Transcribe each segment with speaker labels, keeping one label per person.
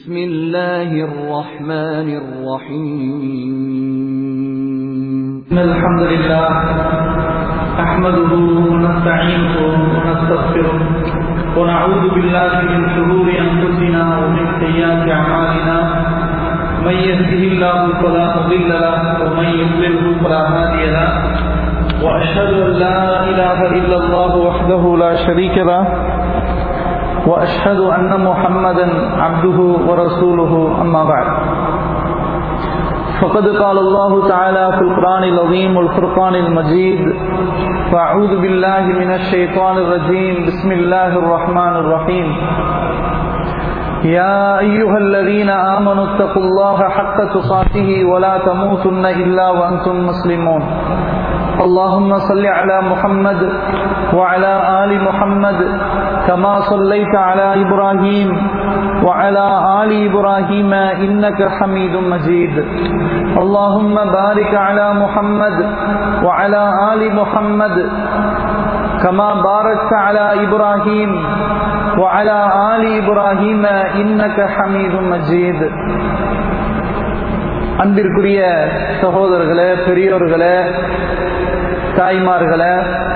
Speaker 1: بسم الله الرحمن الرحيم
Speaker 2: إن الحمد لله نحمده ونستعينه ونستغفره ونعوذ بالله من شرور أنفسنا ومن سيئات أعمالنا من يهده الله فلا مضل له ومن يضلله فلا هادي له وأشهد أن لا إله إلا الله وحده لا شريك له وأشهد أن محمدا عبده ورسوله أما بعد فقد قال الله تعالى في القرآن العظيم والفرقان المجيد فأعوذ بالله من الشيطان الرجيم بسم الله الرحمن الرحيم يا أيها الذين آمنوا اتقوا الله حق تقاته ولا تموتن إلا وأنتم مسلمون اللهم صل على محمد وعلى آل محمد كما صليت على إبراهيم وعلى آل إبراهيم إنك حميد مجيد اللهم بارك على محمد وعلى آل محمد كما باركت على إبراهيم وعلى آل إبراهيم إنك حميد مجيد அன்பிற்குரிய சகோதரர்களே பெரியோர்களே தாய்மார்களே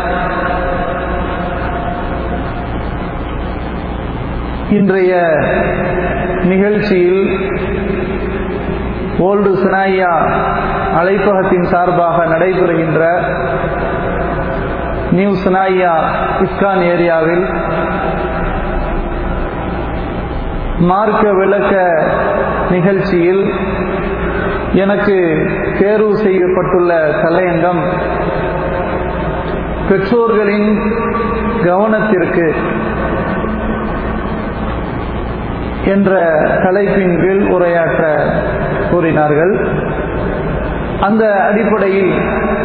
Speaker 2: இன்றைய நிகழ்ச்சியில் ஓல்டு சினாயா அழைப்பகத்தின் சார்பாக நடைபெறுகின்ற நியூ சினாயா இஸ்கான் ஏரியாவில் மார்க்க விளக்க நிகழ்ச்சியில் எனக்கு தேர்வு செய்யப்பட்டுள்ள தலையங்கம் பெற்றோர்களின் கவனத்திற்கு என்ற தலைப்பின் கீழ் உரையாற்ற கூறினார்கள் அந்த அடிப்படையில்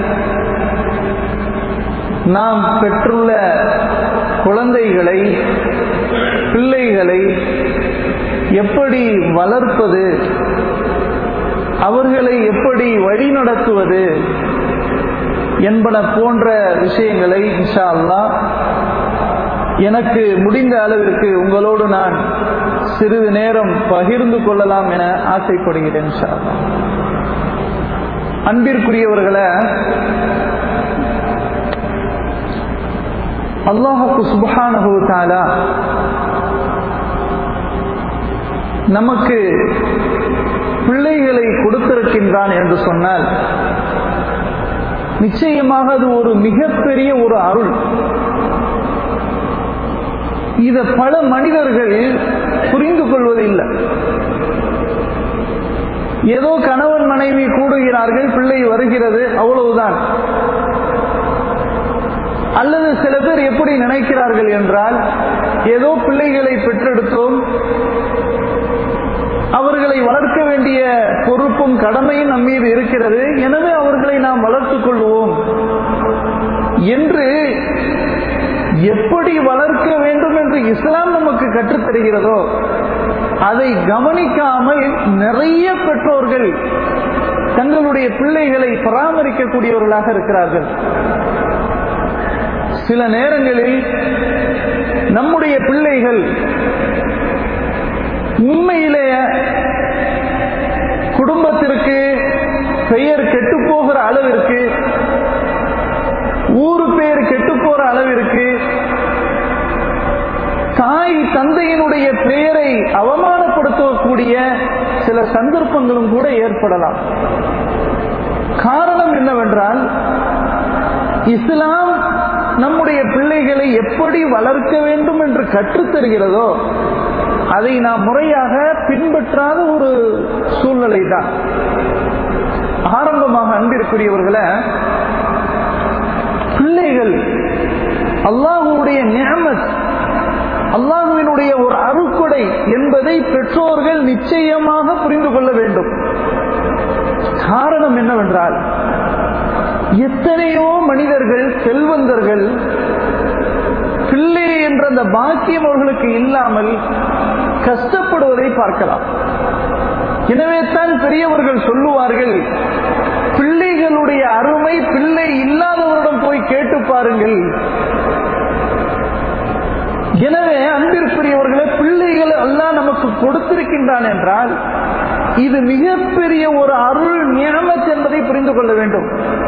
Speaker 2: நாம் பெற்றுள்ள குழந்தைகளை பிள்ளைகளை எப்படி வளர்ப்பது அவர்களை எப்படி வழிநடத்துவது என்பன போன்ற விஷயங்களை இன்ஷா அல்லா எனக்கு முடிந்த அளவிற்கு உங்களோடு நான் சிறிது நேரம் பகிர்ந்து கொள்ளலாம் என ஆசைப்படுகிறேன் இன்ஷா அல்லா அன்பிற்குரியவர்களை அல்லாஹுக்கு சுபஹானுத்தாலா நமக்கு பிள்ளைகளை கொடுத்திருக்கின்றான் என்று சொன்னால் நிச்சயமாக அது ஒரு மிகப்பெரிய ஒரு அருள் இத பல மனிதர்கள் புரிந்து கொள்வதில்லை ஏதோ கணவன் மனைவி கூடுகிறார்கள் பிள்ளை வருகிறது அவ்வளவுதான் அல்லது சில பேர் எப்படி நினைக்கிறார்கள் என்றால் ஏதோ பிள்ளைகளை பெற்றெடுத்தோம் அவர்களை வளர்க்க வேண்டிய பொறுப்பும் கடமையும் நம் மீது இருக்கிறது எனவே அவர்களை நாம் வளர்த்துக் கொள்வோம் என்று எப்படி வளர்க்க வேண்டும் என்று இஸ்லாம் நமக்கு கற்றுத்தருகிறதோ அதை கவனிக்காமல் நிறைய பெற்றோர்கள் தங்களுடைய பிள்ளைகளை பராமரிக்கக்கூடியவர்களாக இருக்கிறார்கள் சில நேரங்களில் நம்முடைய பிள்ளைகள் உண்மையிலேயே குடும்பத்திற்கு பெயர் கெட்டு போகிற அளவிற்கு ஊரு பேர் கெட்டு போற அளவிற்கு தாய் தந்தையினுடைய பெயரை அவமானப்படுத்தக்கூடிய சில சந்தர்ப்பங்களும் கூட ஏற்படலாம் காரணம் என்னவென்றால் இஸ்லாம் நம்முடைய பிள்ளைகளை எப்படி வளர்க்க வேண்டும் என்று கற்றுத்தருகிறதோ அதை நாம் முறையாக பின்பற்றாத ஒரு சூழ்நிலை தான் ஆரம்பமாக அன்பிற்குரியவர்களை பிள்ளைகள் அல்லாஹுடைய நியமத் அல்லாஹுவினுடைய ஒரு அருக்குடை என்பதை பெற்றோர்கள் நிச்சயமாக புரிந்து கொள்ள வேண்டும் காரணம் என்னவென்றால் எத்தனையோ மனிதர்கள் செல்வந்தர்கள் பிள்ளை என்ற அந்த பாக்கியம் அவர்களுக்கு இல்லாமல் கஷ்டப்படுவதை பார்க்கலாம் எனவே தான் பெரியவர்கள் சொல்லுவார்கள் பிள்ளைகளுடைய அருமை பிள்ளை இல்லாதவரிடம் போய் கேட்டு பாருங்கள் எனவே அன்பிற்குரியவர்களே பிள்ளைகளை அல்லாஹ் நமக்கு கொடுத்திருக்கின்றான் என்றால் இது மிகப்பெரிய ஒரு அருள் நியமத் என்பதை புரிந்து கொள்ள வேண்டும்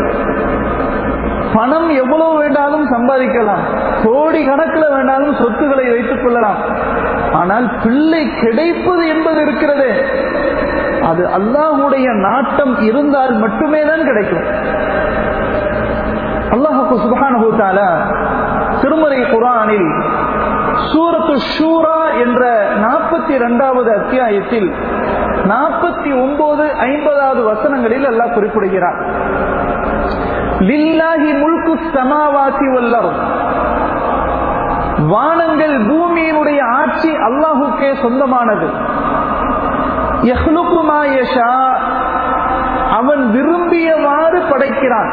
Speaker 2: பணம் எவ்வளவு வேண்டாலும் சம்பாதிக்கலாம் கோடி கணக்கில் வேண்டாலும் சொத்துக்களை வைத்துக் கொள்ளலாம் ஆனால் பிள்ளை கிடைப்பது என்பது இருக்கிறது அது அல்லாஹுடைய நாட்டம் இருந்தால் மட்டுமே தான் கிடைக்கும் அல்லாஹுக்கு சுபானு தாலா திருமறை குரானில் சூரத்து ஷூரா என்ற நாற்பத்தி இரண்டாவது அத்தியாயத்தில் நாற்பத்தி ஒன்பது ஐம்பதாவது வசனங்களில் அல்லாஹ் குறிப்பிடுகிறார் லில்லாஹி முல்கு சமாவாசி வல்லரும் வானங்கள் பூமியினுடைய ஆட்சி அல்லாஹுக்கே சொந்தமானது அவன் விரும்பியவாறு படைக்கிறான்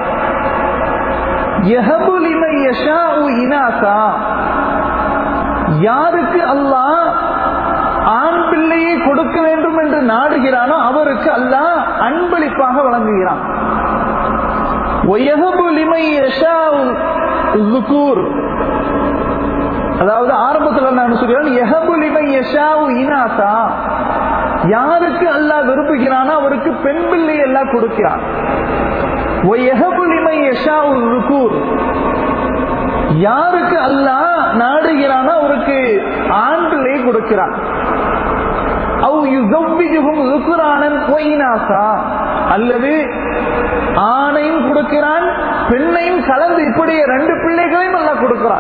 Speaker 2: யாருக்கு அல்லாஹ் ஆண் பிள்ளையை கொடுக்க வேண்டும் என்று நாடுகிறானோ அவருக்கு அல்லாஹ் அன்பளிப்பாக வழங்குகிறான் அதாவது ஆரம்பத்தில் நான் சொல்கிறேன் யாருக்கு அல்லாஹ் விரும்புகிறானோ அவருக்கு பெண் பிள்ளை எல்லாம் கொடுக்கிறான் யாருக்கு அல்லாஹ் நாடுகிறானோ அவருக்கு ஆண் பிள்ளை கொடுக்கிறான் அல்லது ஆணையும் கொடுக்கிறான் பெண்ணையும் கலந்து இப்படி ரெண்டு பிள்ளைகளையும் அல்ல கொடுக்கிறான்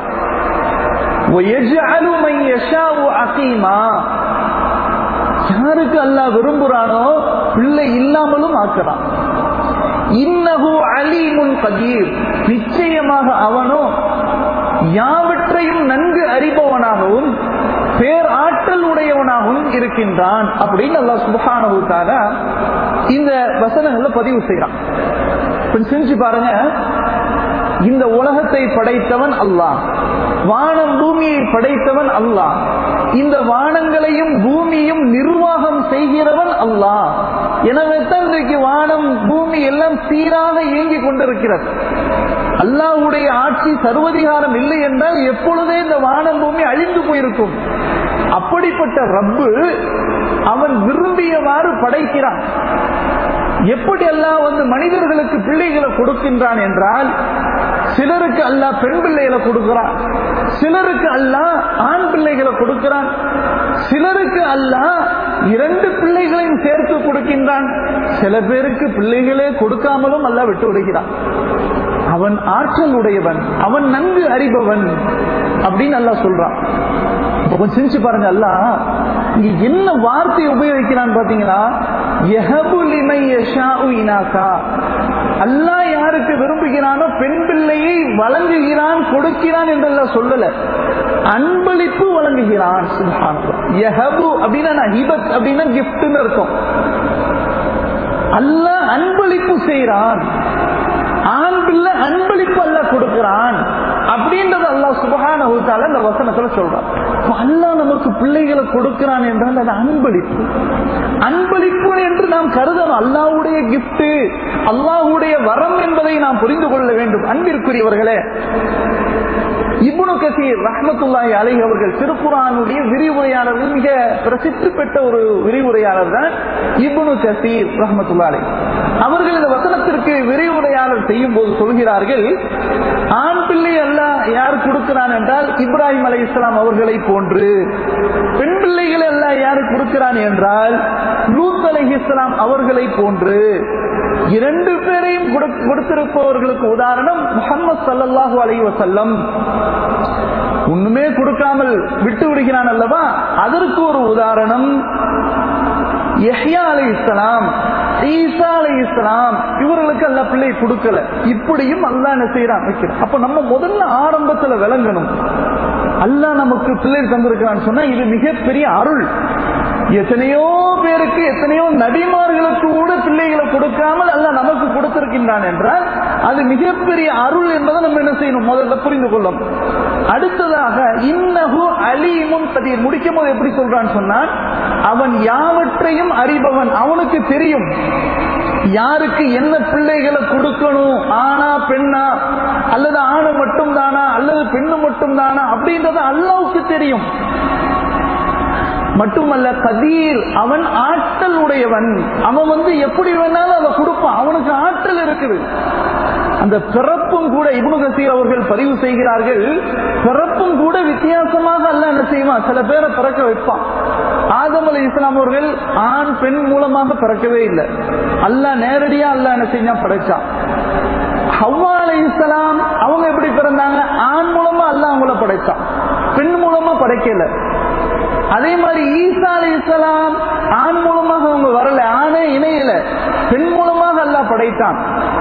Speaker 2: யாருக்கு அல்லாஹ் விரும்புறானோ பிள்ளை இல்லாமலும் ஆக்குறான் இன்னகு அலிமுன் கதீர் நிச்சயமாக அவனோ யாவற்றையும் நன்கு அறிபவனாகவும் பேர் ஆற்றல் உடையவனாகவும் இருக்கின்றான் அப்படின்னு அல்லாஹ் சுபஹானவுத்தால இந்த வசனங்களை பதிவு செய்யறான் கொஞ்சம் செஞ்சு பாருங்க இந்த உலகத்தை படைத்தவன் அல்லாஹ் வானம் பூமியை படைத்தவன் அல்லாஹ் இந்த வானங்களையும் பூமியும் நிர்வாகம் செய்கிறவன் அல்லாஹ் எனவே தான் இன்றைக்கு வானம் பூமி எல்லாம் சீராக இயங்கிக் கொண்டிருக்கிறது அல்லாஹுடைய ஆட்சி சர்வதிகாரம் இல்லை என்றால் எப்பொழுதே இந்த வானம் பூமி அழிந்து போயிருக்கும் அப்படிப்பட்ட ரப்பு அவன் விரும்பியவாறு படைக்கிறான் எப்படி அல்லாஹ் வந்து மனிதர்களுக்கு பிள்ளைகளை கொடுக்கின்றான் என்றால் சிலருக்கு அல்லாஹ் பெண் பிள்ளைகளை கொடுக்கிறான் சிலருக்கு அல்லாஹ் ஆண் பிள்ளைகளை கொடுக்கிறான் சிலருக்கு அல்லாஹ் இரண்டு பிள்ளைகளையும் சேர்த்து கொடுக்கின்றான் சில பேருக்கு பிள்ளைகளே கொடுக்காமலும் அல்லாஹ் விட்டு விடுகிறான் அவன் ஆற்றல் உடையவன் அவன் நன்கு அறிபவன் அப்படின்னு அல்லாஹ் சொல்றான் கொஞ்சம் சிரிச்சு பாருங்க அல்ல இங்க என்ன வார்த்தை உபயோகிக்கிறான் பாத்தீங்கன்னா அல்லா யாருக்கு விரும்புகிறானோ பெண் பிள்ளையை வழங்குகிறான் கொடுக்கிறான் என்றெல்லாம் சொல்லல அன்பளிப்பு வழங்குகிறான் அப்படின்னா ஹிபத் அப்படின்னா கிஃப்ட்னு இருக்கும் அல்ல அன்பளிப்பு செய்யறான் ஆண் பிள்ளை அன்பளிப்பு அல்ல கொடுக்கிறான் அப்படின்றது அல்லா சுபகான இந்த வசனத்துல சொல்றான் அல்லா நமக்கு பிள்ளைகளை கொடுக்கிறான் என்றால் அது அன்பளிப்பு அன்பளிப்பு என்று நாம் கருதணும் அல்லாவுடைய கிஃப்ட் அல்லாஹுடைய வரம் என்பதை நாம் புரிந்து கொள்ள வேண்டும் அன்பிற்குரியவர்களே இப்னு கசீர் ரஹமத்துல்லாஹி அலை அவர்கள் திருக்குறானுடைய விரிவுரையாளர்கள் மிக பிரசித்தி பெற்ற ஒரு விரிவுரையாளர் தான் இப்னு கசீர் ரஹமத்துல்லா அலை அவர்கள் இந்த வசனத்திற்கு விரிவுரையாளர் செய்யும் போது சொல்கிறார்கள் ஆண் பிள்ளை அல்ல யார் கொடுக்கிறான் என்றால் இப்ராஹிம் அலை இஸ்லாம் அவர்களை போன்று பெண் பிள்ளைகள் அல்ல யார் கொடுக்கிறான் என்றால் லூத் அலை இஸ்லாம் அவர்களை போன்று இரண்டு பேரையும் கொடுத்திருப்பவர்களுக்கு உதாரணம் முகமது சல்லாஹூ அலை வசல்லம் ஒண்ணுமே கொடுக்காமல் விட்டு விடுகிறான் அல்லவா அதற்கு ஒரு உதாரணம் யஹ்யா அலை இஸ்லாம் ஈசா அலை இஸ்லாம் இவர்களுக்கு அல்ல பிள்ளை கொடுக்கல இப்படியும் அல்லா என்ன செய்யறான் வைக்கிறான் அப்ப நம்ம முதல்ல ஆரம்பத்துல விளங்கணும் அல்லா நமக்கு பிள்ளை தந்திருக்கிறான்னு சொன்னா இது மிகப்பெரிய அருள் எத்தனையோ பேருக்கு எத்தனையோ நபிமார்களுக்கு கூட பிள்ளைகளை கொடுக்காமல் அல்ல நமக்கு கொடுத்திருக்கின்றான் என்றால் அது மிகப்பெரிய அருள் என்பதை நம்ம என்ன செய்யணும் முதல்ல புரிந்து கொள்ளும் அடுத்ததாக இன்னகு அலிமும் கதீர் முடிக்கும் போது எப்படி சொல்றான்னு சொன்னான் அவன் யாவற்றையும் அறிபவன் அவனுக்கு தெரியும் யாருக்கு என்ன பிள்ளைகளை கொடுக்கணும் ஆனா பெண்ணா அல்லது ஆணு மட்டும் தானா அல்லது பெண்ணு மட்டும் தானா அப்படின்றது அல்லாவுக்கு தெரியும் மட்டுமல்ல கதீர் அவன் ஆற்றல் உடையவன் அவன் வந்து எப்படி வேணாலும் அதை கொடுப்பான் அவனுக்கு ஆற்றல் இருக்குது அந்த பிறப்பும் கூட இப்னு கசீர் அவர்கள் பதிவு செய்கிறார்கள் பிறப்பும் கூட வித்தியாசமாக அல்ல என்ன செய்வான் சில பேரை பிறக்க வைப்பான் ஆதம் அலி இஸ்லாம் அவர்கள் ஆண் பெண் மூலமாக பிறக்கவே இல்லை அல்லாஹ் நேரடியா அல்லாஹ் என்ன செஞ்சான் படைச்சான் ஹவ்வா அலி இஸ்லாம் அவங்க எப்படி பிறந்தாங்க ஆண் மூலமா அல்லாஹ் அவங்கள படைச்சான் பெண் மூலமா படைக்கல அதே மாதிரி ஈசா அலி இஸ்லாம் ஆண் மூலமாக அவங்க வரல ஆணே இணையல பெண் மூலமாக அல்லாஹ் படைத்தான்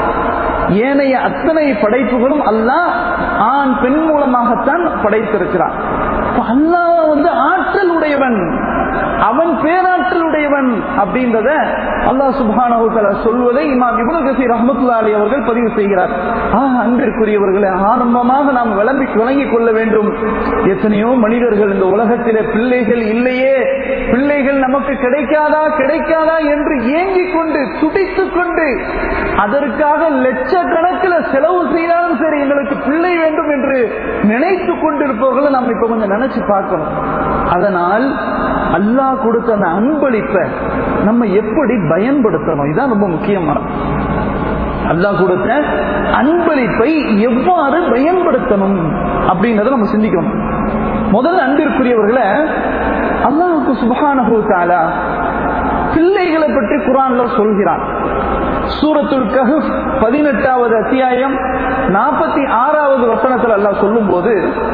Speaker 2: ஏனைய அத்தனை படைப்புகளும் அல்லாஹ் ஆண் பெண் மூலமாகத்தான் படைத்திருக்கிறான் அல்லாஹ் வந்து ஆற்றல் உடையவன் அவன் பேராற்றல் உடையவன் அப்படின்றத அல்லாஹ் சுபானஹு தஆலா சொல்வதை இமாம் இப்னு கசீர் ரஹ்மத்துல்லாஹி அலைஹி அவர்கள் பதிவு செய்கிறார் ஆக அன்பிற்குரியவர்களை ஆரம்பமாக நாம் விளம்பி விளங்கிக் கொள்ள வேண்டும் எத்தனையோ மனிதர்கள் இந்த உலகத்திலே பிள்ளைகள் இல்லையே பிள்ளைகள் நமக்கு கிடைக்காதா கிடைக்காதா என்று ஏங்கிக் கொண்டு துடித்துக் கொண்டு அதற்காக லட்சக்கணக்கில் செலவு செய்தாலும் சரி எங்களுக்கு பிள்ளை வேண்டும் என்று நினைத்துக் கொண்டிருப்பவர்களை நாம் இப்ப கொஞ்சம் நினைச்சு பார்க்கணும் அதனால் அல்லாஹ் கொடுத்த அந்த அன்பளிப்பை நம்ம எப்படி பயன்படுத்தணும் இதுதான் ரொம்ப முக்கியமானது அல்லாஹ் கொடுத்த அன்பளிப்பை எவ்வாறு பயன்படுத்தணும் அப்படின்றத நம்ம சிந்திக்கணும் முதல்ல அன்பிற்குரியவர்களை அல்லாஹுக்கு சுபஹானஹு தஆலா பிள்ளைகளை பற்றி குரான்ல சொல்கிறான் சூரத்துல் கஹுப் பதினெட்டாவது அத்தியாயம் நாற்பத்தி ஆறாவது வசனத்தில் அல்லாஹ் சொல்லும் போது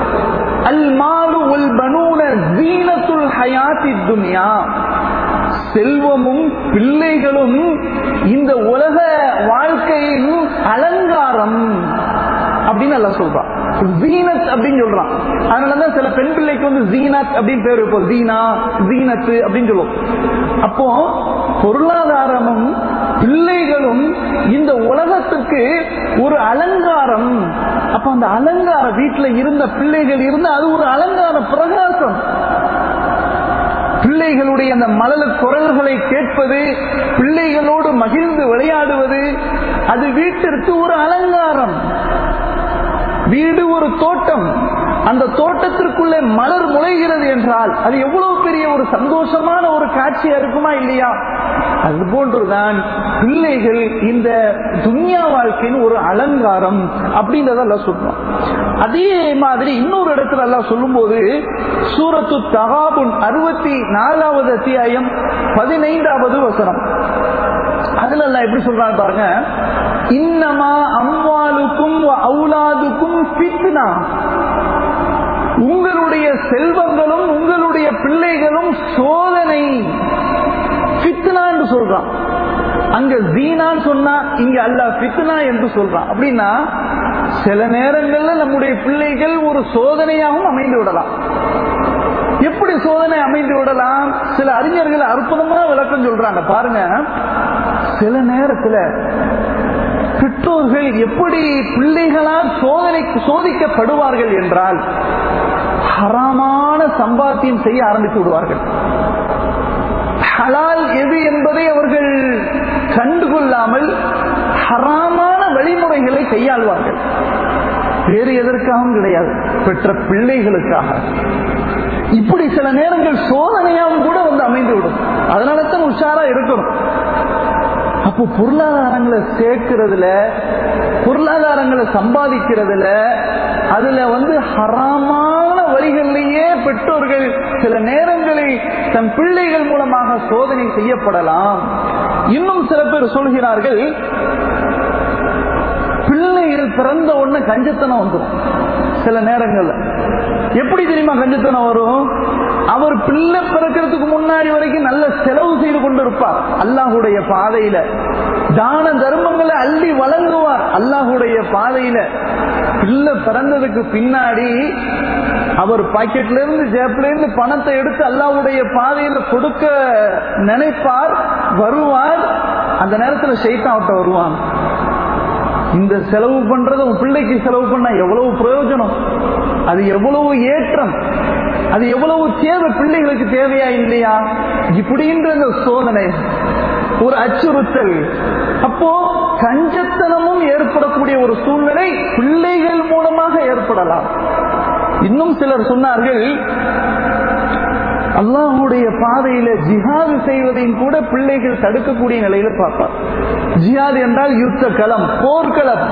Speaker 2: அல் மாலு உல் பனூன ஜீனத்துல் ஹயாத்தி துன்யா செல்வமும் பிள்ளைகளும் இந்த உலக வாழ்க்கையின் அலங்காரம் அப்படின்னு எல்லாம் சொல்றான் ஜீனத் அப்படின்னு சொல்றான் அதனாலதான் சில பெண் பிள்ளைக்கு வந்து ஜீனத் அப்படின்னு பேர் வைப்போம் ஜீனா ஜீனத்து அப்படின்னு சொல்லுவோம் அப்போ பொருளாதாரமும் பிள்ளைகளும் இந்த உலகத்துக்கு ஒரு அலங்காரம் அப்ப அந்த அலங்கார வீட்டுல இருந்த பிள்ளைகள் இருந்து அது ஒரு அலங்கார பிரகாசம் பிள்ளைகளுடைய அந்த மலல குரல்களை கேட்பது பிள்ளைகளோடு மகிழ்ந்து விளையாடுவது அது வீட்டிற்கு ஒரு அலங்காரம் வீடு ஒரு தோட்டம் அந்த தோட்டத்திற்குள்ளே மலர் முளைகிறது என்றால் அது எவ்வளவு பெரிய ஒரு சந்தோஷமான ஒரு காட்சியா இருக்குமா இல்லையா அது போன்றுதான் பிள்ளைகள் இந்த துன்யா வாழ்க்கையின் ஒரு அலங்காரம் அப்படின்றத எல்லாம் சொல்றோம் அதே மாதிரி இன்னொரு இடத்துல எல்லாம் சொல்லும் போது சூரத்து தகாபுன் அறுபத்தி நாலாவது அத்தியாயம் பதினைந்தாவது வசனம் அதுல எல்லாம் எப்படி சொல்றாங்க பாருங்க இன்னமா அம்வாலுக்கும் அவுலாதுக்கும் பித்னா உங்களுடைய செல்வங்களும் உங்களுடைய பிள்ளைகளும் சோதனை பித்னா என்று சொல்றான் அங்க ஜீனான்னு சொன்னா இங்க அல்ல பித்னா என்று சொல்றான் அப்படின்னா சில நேரங்கள்ல நம்முடைய பிள்ளைகள் ஒரு சோதனையாகவும் அமைந்து விடலாம் எப்படி சோதனை அமைந்து விடலாம் சில அறிஞர்கள் அற்புதமான விளக்கம் சொல்றாங்க பாருங்க சில நேரத்துல பெற்றோர்கள் எப்படி பிள்ளைகளால் சோதனை சோதிக்கப்படுவார்கள் என்றால் ஹராமான சம்பாத்தியம் செய்ய ஆரம்பித்து விடுவார்கள் ஹலால் எது என்பதை அவர்கள் கண்டுகொள்ளாமல் ஹராமான வழிமுறைகளை கையாள்வார்கள் வேறு எதற்காகவும் கிடையாது பெற்ற பிள்ளைகளுக்காக இப்படி சில நேரங்கள் சோதனையாகவும் கூட வந்து அமைந்துவிடும் அதனால தான் உஷாரா இருக்கணும் அப்போ பொருளாதாரங்களை சேர்க்கிறதுல பொருளாதாரங்களை சம்பாதிக்கிறதுல அதுல வந்து ஹராமான வழிகளிலேயே பெற்றோர்கள் சில நேரங்களில் தன் பிள்ளைகள் மூலமாக சோதனை செய்யப்படலாம் இன்னும் சில பேர் சொல்கிறார்கள் பிள்ளைகள் பிறந்த உடனே கஞ்சத்தனம் வந்துடும் சில நேரங்கள்ல எப்படி தெரியுமா கஞ்சத்தனம் வரும் அவர் பிள்ளை பிறக்கிறதுக்கு முன்னாடி வரைக்கும் நல்ல செலவு செய்து கொண்டிருப்பார் அல்லாஹுடைய பாதையில தான தர்மங்களை அள்ளி வழங்குவார் அல்லாஹுடைய பாதையில பிள்ளை பிறந்ததுக்கு பின்னாடி அவர் பாக்கெட்ல இருந்து ஜேப்ல இருந்து பணத்தை எடுத்து அல்லாஹுடைய பாதையில கொடுக்க நினைப்பார் வருவார் அந்த நேரத்துல ஷைத்தாவிட்ட வருவான் இந்த செலவு பண்றது உன் பிள்ளைக்கு செலவு பண்ணா எவ்வளவு பிரயோஜனம் அது எவ்வளவு ஏற்றம் அது எவ்வளவு தேவை பிள்ளைகளுக்கு தேவையா இல்லையா இப்படின்ற இந்த சோதனை ஒரு அச்சுறுத்தல் அப்போ கஞ்சத்தனமும் ஏற்படக்கூடிய ஒரு சூழ்நிலை பிள்ளைகள் மூலமாக ஏற்படலாம் இன்னும் சிலர் சொன்னார்கள் அல்லாஹுடைய பாதையில ஜிஹாது செய்வதையும் கூட பிள்ளைகள் தடுக்கக்கூடிய நிலையில பார்ப்பார் ஜிஹாது என்றால் யுத்த களம் போர்க்களம்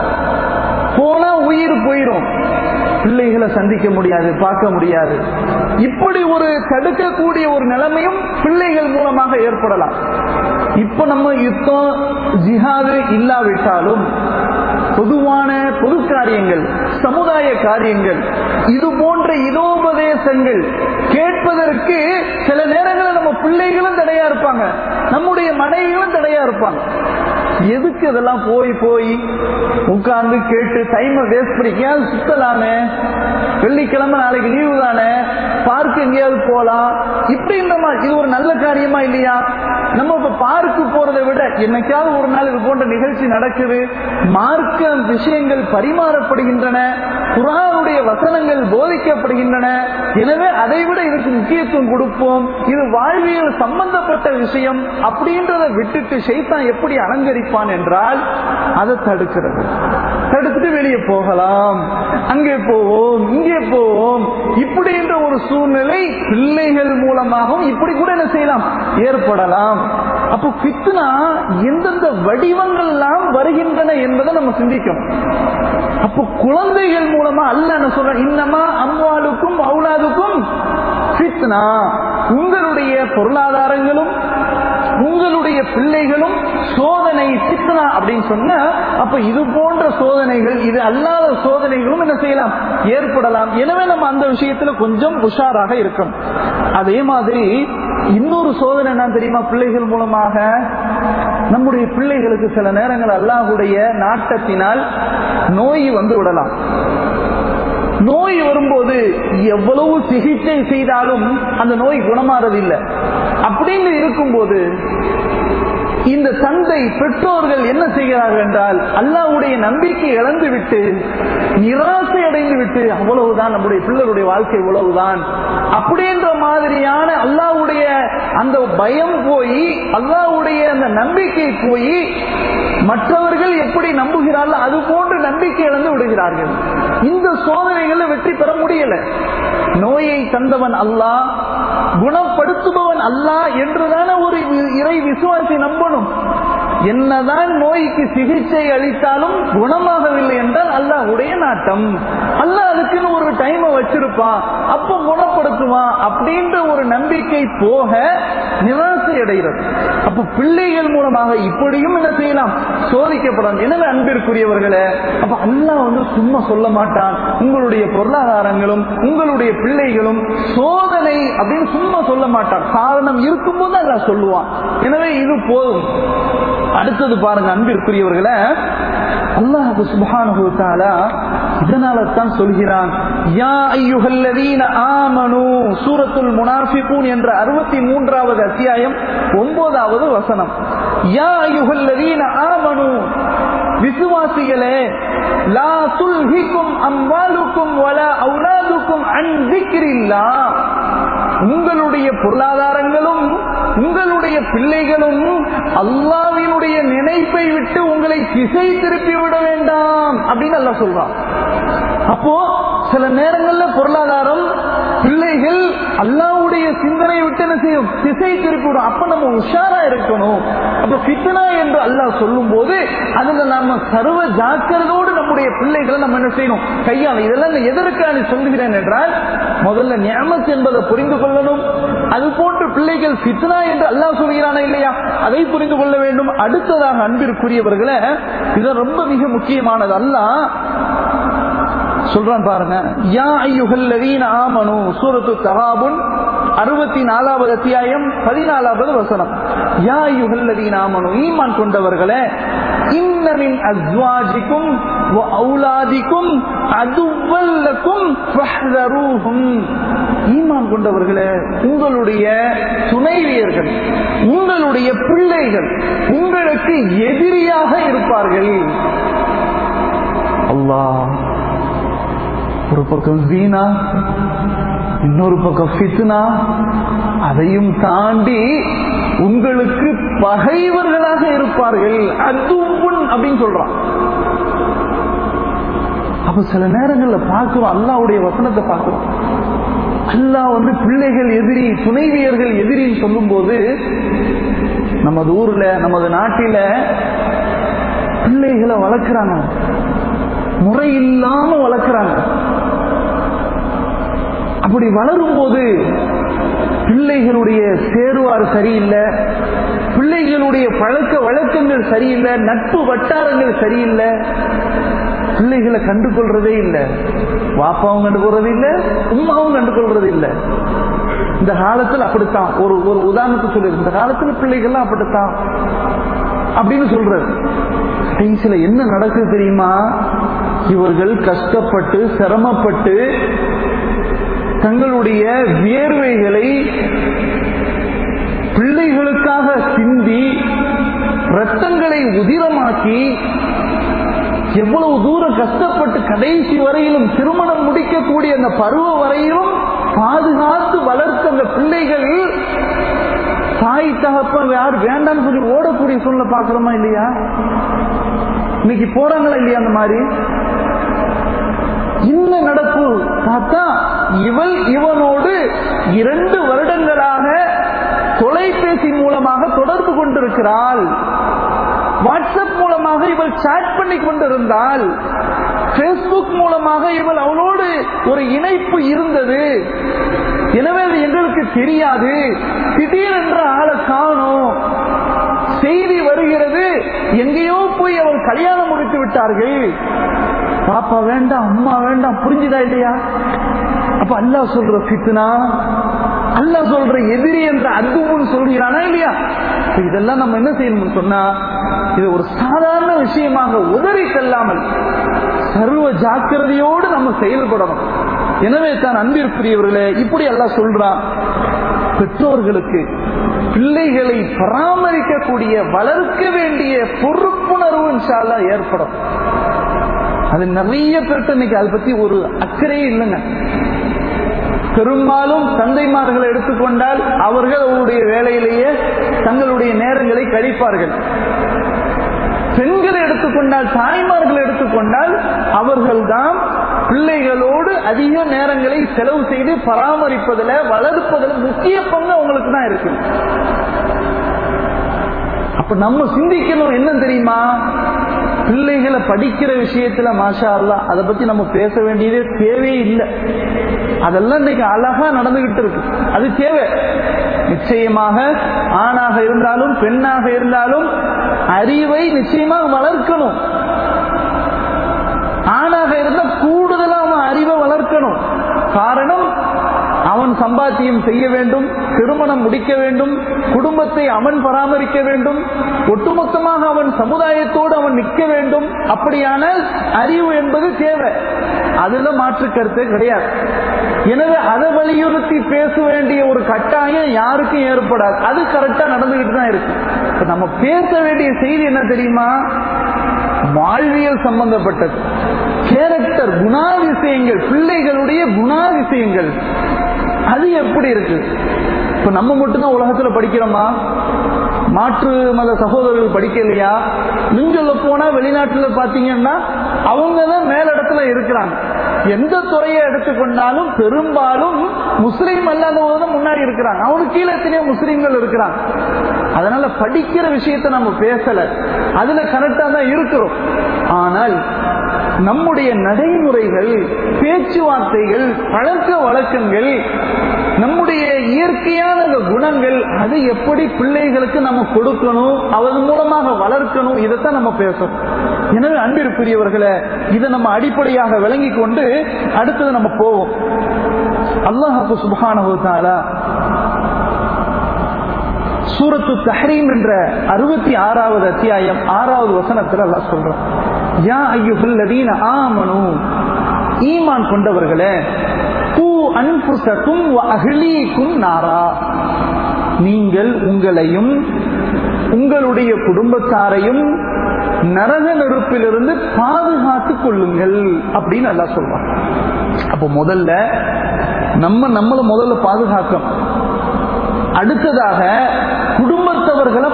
Speaker 2: போனா உயிர் போயிடும் பிள்ளைகளை சந்திக்க முடியாது பார்க்க முடியாது இப்படி ஒரு தடுக்கக்கூடிய ஒரு நிலைமையும் பிள்ளைகள் மூலமாக ஏற்படலாம் இப்ப நம்ம யுத்தம் ஜிஹாது இல்லாவிட்டாலும் பொதுவான பொது காரியங்கள் சமுதாய காரியங்கள் இது போன்ற இதோபதேசங்கள் கேட்பதற்கு சில நேரங்களில் நம்ம பிள்ளைகளும் தடையா இருப்பாங்க நம்முடைய மனைவிகளும் தடையா இருப்பாங்க எதுக்கு இதெல்லாம் போய் போய் உட்கார்ந்து கேட்டு டைமை வேஸ்ட் பண்ணிக்க சுத்தலாமே வெள்ளிக்கிழமை நாளைக்கு லீவு தானே பார்க் எங்கேயாவது போலாம் இப்படின்ற மாதிரி இது ஒரு நல்ல காரியமா இல்லையா நம்ம இப்ப பார்க்கு போறதை விட என்னைக்காவது ஒரு நாள் இது போன்ற நிகழ்ச்சி நடக்குது மார்க்க விஷயங்கள் பரிமாறப்படுகின்றன குரானுடைய வசனங்கள் போதிக்கப்படுகின்றன எனவே அதை விட இதுக்கு முக்கியத்துவம் கொடுப்போம் இது வாழ்வியல் சம்பந்தப்பட்ட விஷயம் அப்படின்றத விட்டுட்டு ஷைத்தான் எப்படி அலங்கரிப்பான் என்றால் அதை தடுக்கிறது தடுத்துட்டு வெளியே போகலாம் அங்கே போவோம் இங்கே போவோம் இப்படின்ற ஒரு சூழ்நிலை பிள்ளைகள் மூலமாகவும் இப்படி கூட என்ன செய்யலாம் ஏற்படலாம் அப்போ பித்னா எந்தெந்த வடிவங்கள்லாம் வருகின்றன என்பதை நம்ம சிந்திக்கணும் அப்போ குழந்தைகள் மூலமா அல்ல என்ன சொல்ற இன்னமா அம்வாளுக்கும் அவுலாதுக்கும் பித்னா உங்களுடைய பொருளாதாரங்களும் உங்களுடைய பிள்ளைகளும் சோதனை சித்தனா அப்படின்னு சொன்னா அப்ப இது போன்ற சோதனைகள் இது அல்லாத சோதனைகளும் என்ன செய்யலாம் ஏற்படலாம் எனவே நம்ம அந்த விஷயத்துல கொஞ்சம் உஷாராக இருக்கும் அதே மாதிரி இன்னொரு சோதனை என்ன தெரியுமா பிள்ளைகள் மூலமாக நம்முடைய பிள்ளைகளுக்கு சில நேரங்கள் அல்லாஹுடைய நாட்டத்தினால் நோய் வந்து விடலாம் நோய் வரும்போது எவ்வளவு சிகிச்சை செய்தாலும் அந்த நோய் குணமாறதில்லை அப்படின்னு இருக்கும்போது இந்த தந்தை பெற்றோர்கள் என்ன செய்கிறார்கள் என்றால் அல்லாவுடைய நம்பிக்கை இழந்து விட்டு நிராசை அடைந்து விட்டு அவ்வளவுதான் நம்முடைய பிள்ளைகளுடைய வாழ்க்கை இவ்வளவுதான் அப்படின்ற மாதிரியான அல்லாவுடைய அந்த பயம் போய் அல்லாவுடைய அந்த நம்பிக்கை போய் மற்றவர்கள் எப்படி நம்புகிறார்கள் அது போன்று நம்பிக்கை இழந்து விடுகிறார்கள் இந்த சோதனைகளை வெற்றி பெற முடியல நோயை தந்தவன் அல்லாஹ் குணப்படுத்துபவன் அல்லாஹ் என்றுதான ஒரு இறை விசுவாசி நம்பணும் என்னதான் நோய்க்கு சிகிச்சை அளித்தாலும் குணமாகவில்லை என்றால் அல்லாஹ்வுடைய நாட்டம் அல்லாஹ் அதுக்குன்னு ஒரு டைமை வச்சிருப்பான் அப்போ குணப்படுத்துவான் அப்படின்ற ஒரு நம்பிக்கை போக நிராசை அடைகிறது அப்ப பிள்ளைகள் மூலமாக இப்படியும் என்ன செய்யலாம் சோதிக்கப்படலாம் எனவே அன்பிற்குரியவர்களே அப்ப அல்லாஹ் வந்து சும்மா சொல்ல மாட்டான் உங்களுடைய பொருளாதாரங்களும் உங்களுடைய பிள்ளைகளும் சோதனை அப்படின்னு சும்மா சொல்ல மாட்டான் காரணம் இருக்கும்போது அல்லாஹ் சொல்லுவான் எனவே இது போதும் அடுத்தது பாருங்க அன்பிற்குரியவர்களே அல்லாஹு சுப்ஹானஹு தஆலா இதனால தான் சொல்கிறான் யா அய்யுஹல்லதீன ஆமனு சூரத்துல் முனாஃபிகூன் என்ற 63வது அத்தியாயம் 9வது வசனம் யா அய்யுஹல்லதீன ஆமனு விசுவாசிகளே லா துல்ஹிக்கும் அம்வாலுக்கும் வலா அவுலாதுக்கும் அன் திக்ரில்லாஹ் உங்களுடைய பொருளாதாரங்களும் உங்களுடைய பிள்ளைகளும் அல்லாவினுடைய நினைப்பை விட்டு உங்களை திசை திருப்பி விட வேண்டாம் அப்படின்னு அல்லா சொல்றான் அப்போ சில நேரங்கள்ல பொருளாதாரம் பிள்ளைகள் அல்லாவுடைய சிந்தனை விட்டு என்ன செய்யும் திசை திருப்பி விடும் அப்ப நம்ம உஷாரா இருக்கணும் அப்ப பித்தனா என்று அல்லாஹ் சொல்லும் போது அதுல நம்ம சர்வ ஜாக்கிரதோடு நம்முடைய பிள்ளைகளை நம்ம என்ன செய்யணும் கையாள இதெல்லாம் நான் எதற்காக சொல்லுகிறேன் என்றால் முதல்ல ஞாமத் என்பதை புரிந்து கொள்ளணும் அது போன்று பிள்ளைகள் பித்னா என்று அல்லாஹ் சொல்கிறானா இல்லையா அதை புரிந்து கொள்ள வேண்டும் அடுத்ததாக அன்பிற்குரியவர்களை இது ரொம்ப மிக முக்கியமானது அல்லாஹ் சொல்றான் பாருங்க யா ஐயுகல்லதீன ஆமனு சூரத்து தகாபுன் அறுபத்தி நாலாவது அத்தியாயம் பதினாலாவது வசனம் யா ஐயுகல்லதீன ஆமனு ஈமான் கொண்டவர்களே இன்னமின் அஸ்வாஜிக்கும் அவுலாதிக்கும் அதுவல்லக்கும் ஃபஹ்தரூஹும் ஈமான் கொண்டவர்களே உங்களுடைய துணைவியர்கள் உங்களுடைய பிள்ளைகள் உங்களுக்கு எதிரியாக இருப்பார்கள் அல்லாஹ் ஒரு பக்கம் ஜீனா இன்னொரு பக்கம் ஃபித்னா அதையும் தாண்டி உங்களுக்கு பகைவர்களாக இருப்பார்கள் அதுவும் அப்படின்னு சொல்றான் அப்ப சில நேரங்கள்ல பார்க்கிறோம் அல்லாவுடைய வசனத்தை பார்க்கிறோம் அல்லாஹ் வந்து பிள்ளைகள் எதிரி துணைவியர்கள் எதிரின்னு சொல்லும் போது நமது ஊர்ல நமது நாட்டில பிள்ளைகளை வளர்க்கிறாங்க முறை இல்லாம வளர்க்கிறாங்க அப்படி வளரும் போது பிள்ளைகளுடைய சேருவார் சரியில்லை பிள்ளைகளுடைய பழக்க வழக்கங்கள் சரியில்லை நட்பு வட்டாரங்கள் சரியில்லை பிள்ளைகளை கண்டு கொள்றதே இல்லை வாப்பாவும் கண்டு கொள்றது இல்லை உமாவும் கண்டு கொள்றது இல்லை இந்த காலத்தில் அப்படித்தான் ஒரு ஒரு உதாரணத்துக்கு சொல்லி இந்த காலத்துல பிள்ளைகள்லாம் அப்படித்தான் அப்படின்னு சொல்றது கடைசியில என்ன நடக்குது தெரியுமா இவர்கள் கஷ்டப்பட்டு சிரமப்பட்டு தங்களுடைய வியர்வைகளை பிள்ளைகளுக்காக சிந்தி ரத்தங்களை உதிரமாக்கி எவ்வளவு தூரம் கஷ்டப்பட்டு கடைசி வரையிலும் திருமணம் முடிக்கக்கூடிய அந்த பருவ வரையிலும் பாதுகாத்து வளர்த்த அந்த பிள்ளைகள் தாய் தகப்பன் யார் வேண்டாம்னு சொல்லி ஓடக்கூடிய சூழ்நிலை பாக்குறோமா இல்லையா இன்னைக்கு போறாங்களா இல்லையா அந்த மாதிரி என்ன நடப்பு பார்த்தா இவள் இவனோடு இரண்டு வருடங்களாக தொலைபேசி மூலமாக தொடர்பு கொண்டிருக்கிறாள் வாட்ஸ்அப் மூலமாக இவள் சாட் பண்ணி கொண்டிருந்தாள் பேஸ்புக் மூலமாக இவள் அவளோடு ஒரு இணைப்பு இருந்தது எனவே அது எங்களுக்கு தெரியாது திடீரென்று ஆளை காணும் செய்தி வருகிறது எங்கேயோ போய் அவள் கல்யாணம் முடித்து விட்டார்கள் பாப்பா வேண்டாம் அம்மா வேண்டாம் புரிஞ்சுதா இல்லையா அப்ப அல்லாஹ் சொல்ற ஃபித்னா அல்லாஹ் சொல்ற எதிரி என்ற அன்புன்னு சொல்கிறானா இல்லையா இப்ப இதெல்லாம் நம்ம என்ன செய்யணும்னு சொன்னா இது ஒரு சாதாரண விஷயமாக உதறி செல்லாமல் சர்வ ஜாக்கிரதையோடு நம்ம செயல்படணும் எனவே தான் அன்பிற்குரியவர்களே இப்படி எல்லாம் சொல்றான் பெற்றோர்களுக்கு பிள்ளைகளை பராமரிக்கக்கூடிய வளர்க்க வேண்டிய பொறுப்புணர்வு இன்ஷால்லா ஏற்படும் அது நிறைய பேர்ட்ட இன்னைக்கு அதை பத்தி ஒரு அக்கறையே இல்லைங்க பெரும்பாலும் தந்தைமார்களை எடுத்துக்கொண்டால் அவர்கள் அவருடைய வேலையிலேயே தங்களுடைய நேரங்களை கழிப்பார்கள் பெண்களை எடுத்துக்கொண்டால் தாய்மார்களை எடுத்துக்கொண்டால் அவர்கள்தான் பிள்ளைகளோடு அதிக நேரங்களை செலவு செய்து பராமரிப்பதில் வளர்ப்பதில் முக்கிய பங்கு அவங்களுக்கு தான் இருக்கு அப்ப நம்ம சிந்திக்கணும் என்ன தெரியுமா பிள்ளைகளை படிக்கிற விஷயத்துல மாஷா அல்லா அதை பத்தி நம்ம பேச வேண்டியதே தேவையே இல்லை அதெல்லாம் இன்னைக்கு அழகா நடந்துகிட்டு இருக்கு அது தேவை நிச்சயமாக ஆணாக இருந்தாலும் பெண்ணாக இருந்தாலும் அறிவை நிச்சயமாக வளர்க்கணும் ஆணாக இருந்தா கூடுதலா அவன் அறிவை வளர்க்கணும் காரணம் அவன் சம்பாத்தியம் செய்ய வேண்டும் திருமணம் முடிக்க வேண்டும் குடும்பத்தை அவன் பராமரிக்க வேண்டும் ஒட்டுமொத்தமாக அவன் சமுதாயத்தோடு அவன் நிற்க வேண்டும் அப்படியான அறிவு என்பது தேவை அதுல மாற்று கருத்து கிடையாது எனவே அதை வலியுறுத்தி பேச வேண்டிய ஒரு கட்டாயம் யாருக்கும் ஏற்படாது அது கரெக்டா நடந்துகிட்டு தான் இருக்கு இப்ப நம்ம பேச வேண்டிய செய்தி என்ன தெரியுமா வாழ்வியல் சம்பந்தப்பட்டது கேரக்டர் குணாதிசயங்கள் பிள்ளைகளுடைய குணாதிசயங்கள் அது எப்படி இருக்கு இப்ப நம்ம மட்டும்தான் உலகத்துல படிக்கிறோமா மாற்று மத சகோதரர்கள் படிக்கலையா நீங்கள போனா வெளிநாட்டுல பாத்தீங்கன்னா அவங்க தான் மேலிடத்துல இருக்கிறாங்க எந்த துறையை எடுத்துக்கொண்டாலும் பெரும்பாலும் முஸ்லீம் அல்லாதவங்க தான் முன்னாடி இருக்கிறாங்க அவனுக்கு கீழே எத்தனையோ முஸ்லீம்கள் இருக்கிறாங்க அதனால படிக்கிற விஷயத்தை நம்ம பேசல அதுல கரெக்டா தான் இருக்கிறோம் ஆனால் நம்முடைய நடைமுறைகள் பேச்சுவார்த்தைகள் பழக்க வழக்கங்கள் நம்முடைய இயற்கையான இந்த குணங்கள் அது எப்படி பிள்ளைகளுக்கு நம்ம கொடுக்கணும் அதன் மூலமாக வளர்க்கணும் இதைத்தான் நம்ம பேசணும் எனவே அன்பிற்குரியவர்களை இதை நம்ம அடிப்படையாக விளங்கி கொண்டு அடுத்தது நம்ம போவோம் அல்லாஹு சுபானு சூரத்து தஹரீம் என்ற அறுபத்தி ஆறாவது அத்தியாயம் ஆறாவது வசனத்தில் அல்லாஹ் சொல்றான் யா ஐயுல்லதீன ஆமனு ஈமான் கொண்டவர்களே பூ அன்புசக்கும் அகிலீக்கும் நாரா நீங்கள் உங்களையும் உங்களுடைய குடும்பத்தாரையும் நரக நெருப்பிலிருந்து பாதுகாத்துக் கொள்ளுங்கள் அப்படின்னு நல்லா சொல்றான் அப்ப முதல்ல நம்ம நம்மளை முதல்ல பாதுகாக்கணும் அடுத்ததாக குடும்பத்தவர்களை பாதுகாக்க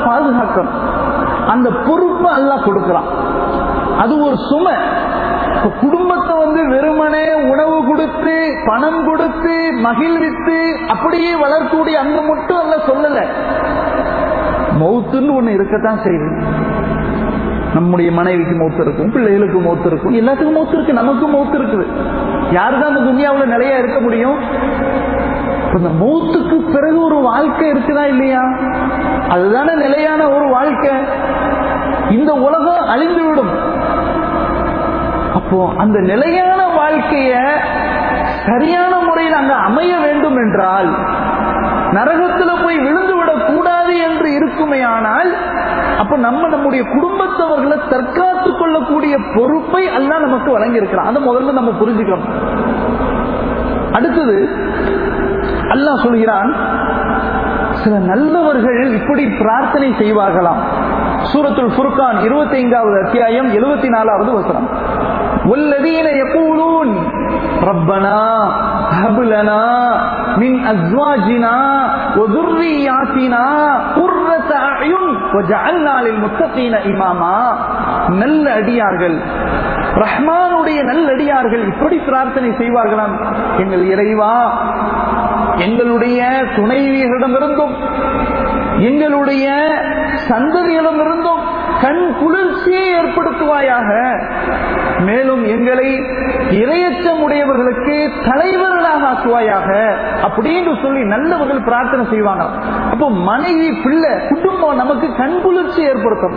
Speaker 2: வளர்க்கணும் அந்த பொறுப்பை அல்லாஹ் கொடுக்கிறான் அது ஒரு சுமை இப்ப குடும்பத்தை வந்து வெறுமனே உணவு கொடுத்து பணம் கொடுத்து மகிழ்வித்து அப்படியே வளர்க்கக்கூடிய அந்த மட்டும் அல்ல சொல்லல மௌத்துன்னு ஒண்ணு இருக்கத்தான் செய்யுது நம்முடைய மனைவிக்கு மௌத்து இருக்கும் பிள்ளைகளுக்கு மௌத்து இருக்கும் எல்லாத்துக்கும் மௌத்து இருக்கு நமக்கும் மௌத்து இருக்குது யாருதான் அந்த துனியாவுல நிலையா இருக்க முடியும் இப்ப இந்த மௌத்துக்கு பிறகு ஒரு வாழ்க்கை இருக்குதா இல்லையா அதுதானே நிலையான ஒரு வாழ்க்கை இந்த உலகம் அழிந்து விடும் அப்போ அந்த நிலையான வாழ்க்கைய சரியான முறையில் அங்க அமைய வேண்டும் என்றால் நரகத்துல போய் விழுந்து விடக் கூடாது என்று இருக்குமேயானால் அப்ப நம்ம நம்முடைய குடும்பத்தவர்களை தற்காத்துக் கொள்ளக்கூடிய பொறுப்பை அல்லாஹ் நமக்கு வழங்கி இருக்கிறான் அதை முதல்ல நம்ம புரிஞ்சுக்கணும் அடுத்தது அல்லாஹ் சொல்கிறான் சில நல்லவர்கள் இப்படி பிரார்த்தனை செய்வார்களாம் சூரத்துல் ஃபுர்கான் இருபத்தி ஐந்தாவது அத்தியாயம் எழுபத்தி நாலாவது வசனம் والذين يقولون ربنا هب لنا من ازواجنا وذرياتنا قرة اعين وجعلنا للمتقين اماما நல்ல அடியார்கள் ரஹ்மானுடைய நல்லடியார்கள் இப்படி பிரார்த்தனை செய்வார்களாம் எங்கள் இறைவா எங்களுடைய துணைவியர்களிடமிருந்தும் எங்களுடைய சந்ததியிடமிருந்தும் கண் குளிர்ச்சியை ஏற்படுத்துவாயாக மேலும் எங்களை இரையச்சம் உடையவர்களுக்கு தலைவர்களாக ஆக்குவாயாக அப்படின்னு சொல்லி நல்லவர்கள் பிரார்த்தனை செய்வாங்க அப்போ மனைவி பிள்ளை குடும்பம் நமக்கு கண் குளிர்ச்சி ஏற்படுத்தும்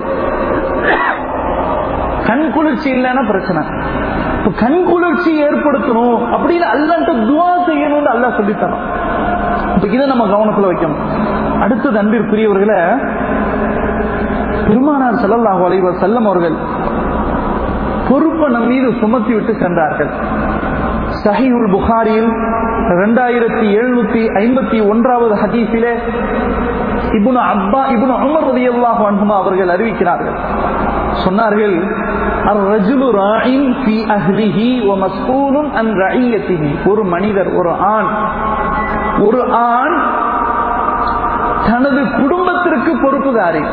Speaker 2: கண் குளிர்ச்சி இல்லைன்னா பிரச்சனை இப்ப கண் குளிர்ச்சி ஏற்படுத்தணும் அப்படின்னு அல்லாட்ட துவா செய்யணும்னு அல்லா சொல்லித்தரோம் இப்ப இதை நம்ம கவனத்துல வைக்கணும் அடுத்தது அன்பிற்குரியவர்களை பெருமானார் செல்லல்லாஹு அலைவ செல்லம் அவர்கள் பொறுப்பை நம் மீது சுமத்தி விட்டு சென்றார்கள் சஹீஹுல் புகாரியில் இரண்டாயிரத்தி எழுநூத்தி ஐம்பத்தி ஒன்றாவது ஹதீஸிலே இபுனு அப்பா இபுனு உமர் ரலியல்லாஹு அன்ஹுமா அவர்கள் அறிவிக்கிறார்கள் சொன்னார்கள் அர்ரஜுலு ராயின் ஃபி அஹ்லிஹி வ மஸ்ஊலுன் அன் ரஇயத்திஹி ஒரு மனிதர் ஒரு ஆண் ஒரு ஆண் தனது குடும்பத்திற்கு பொறுப்புதாரி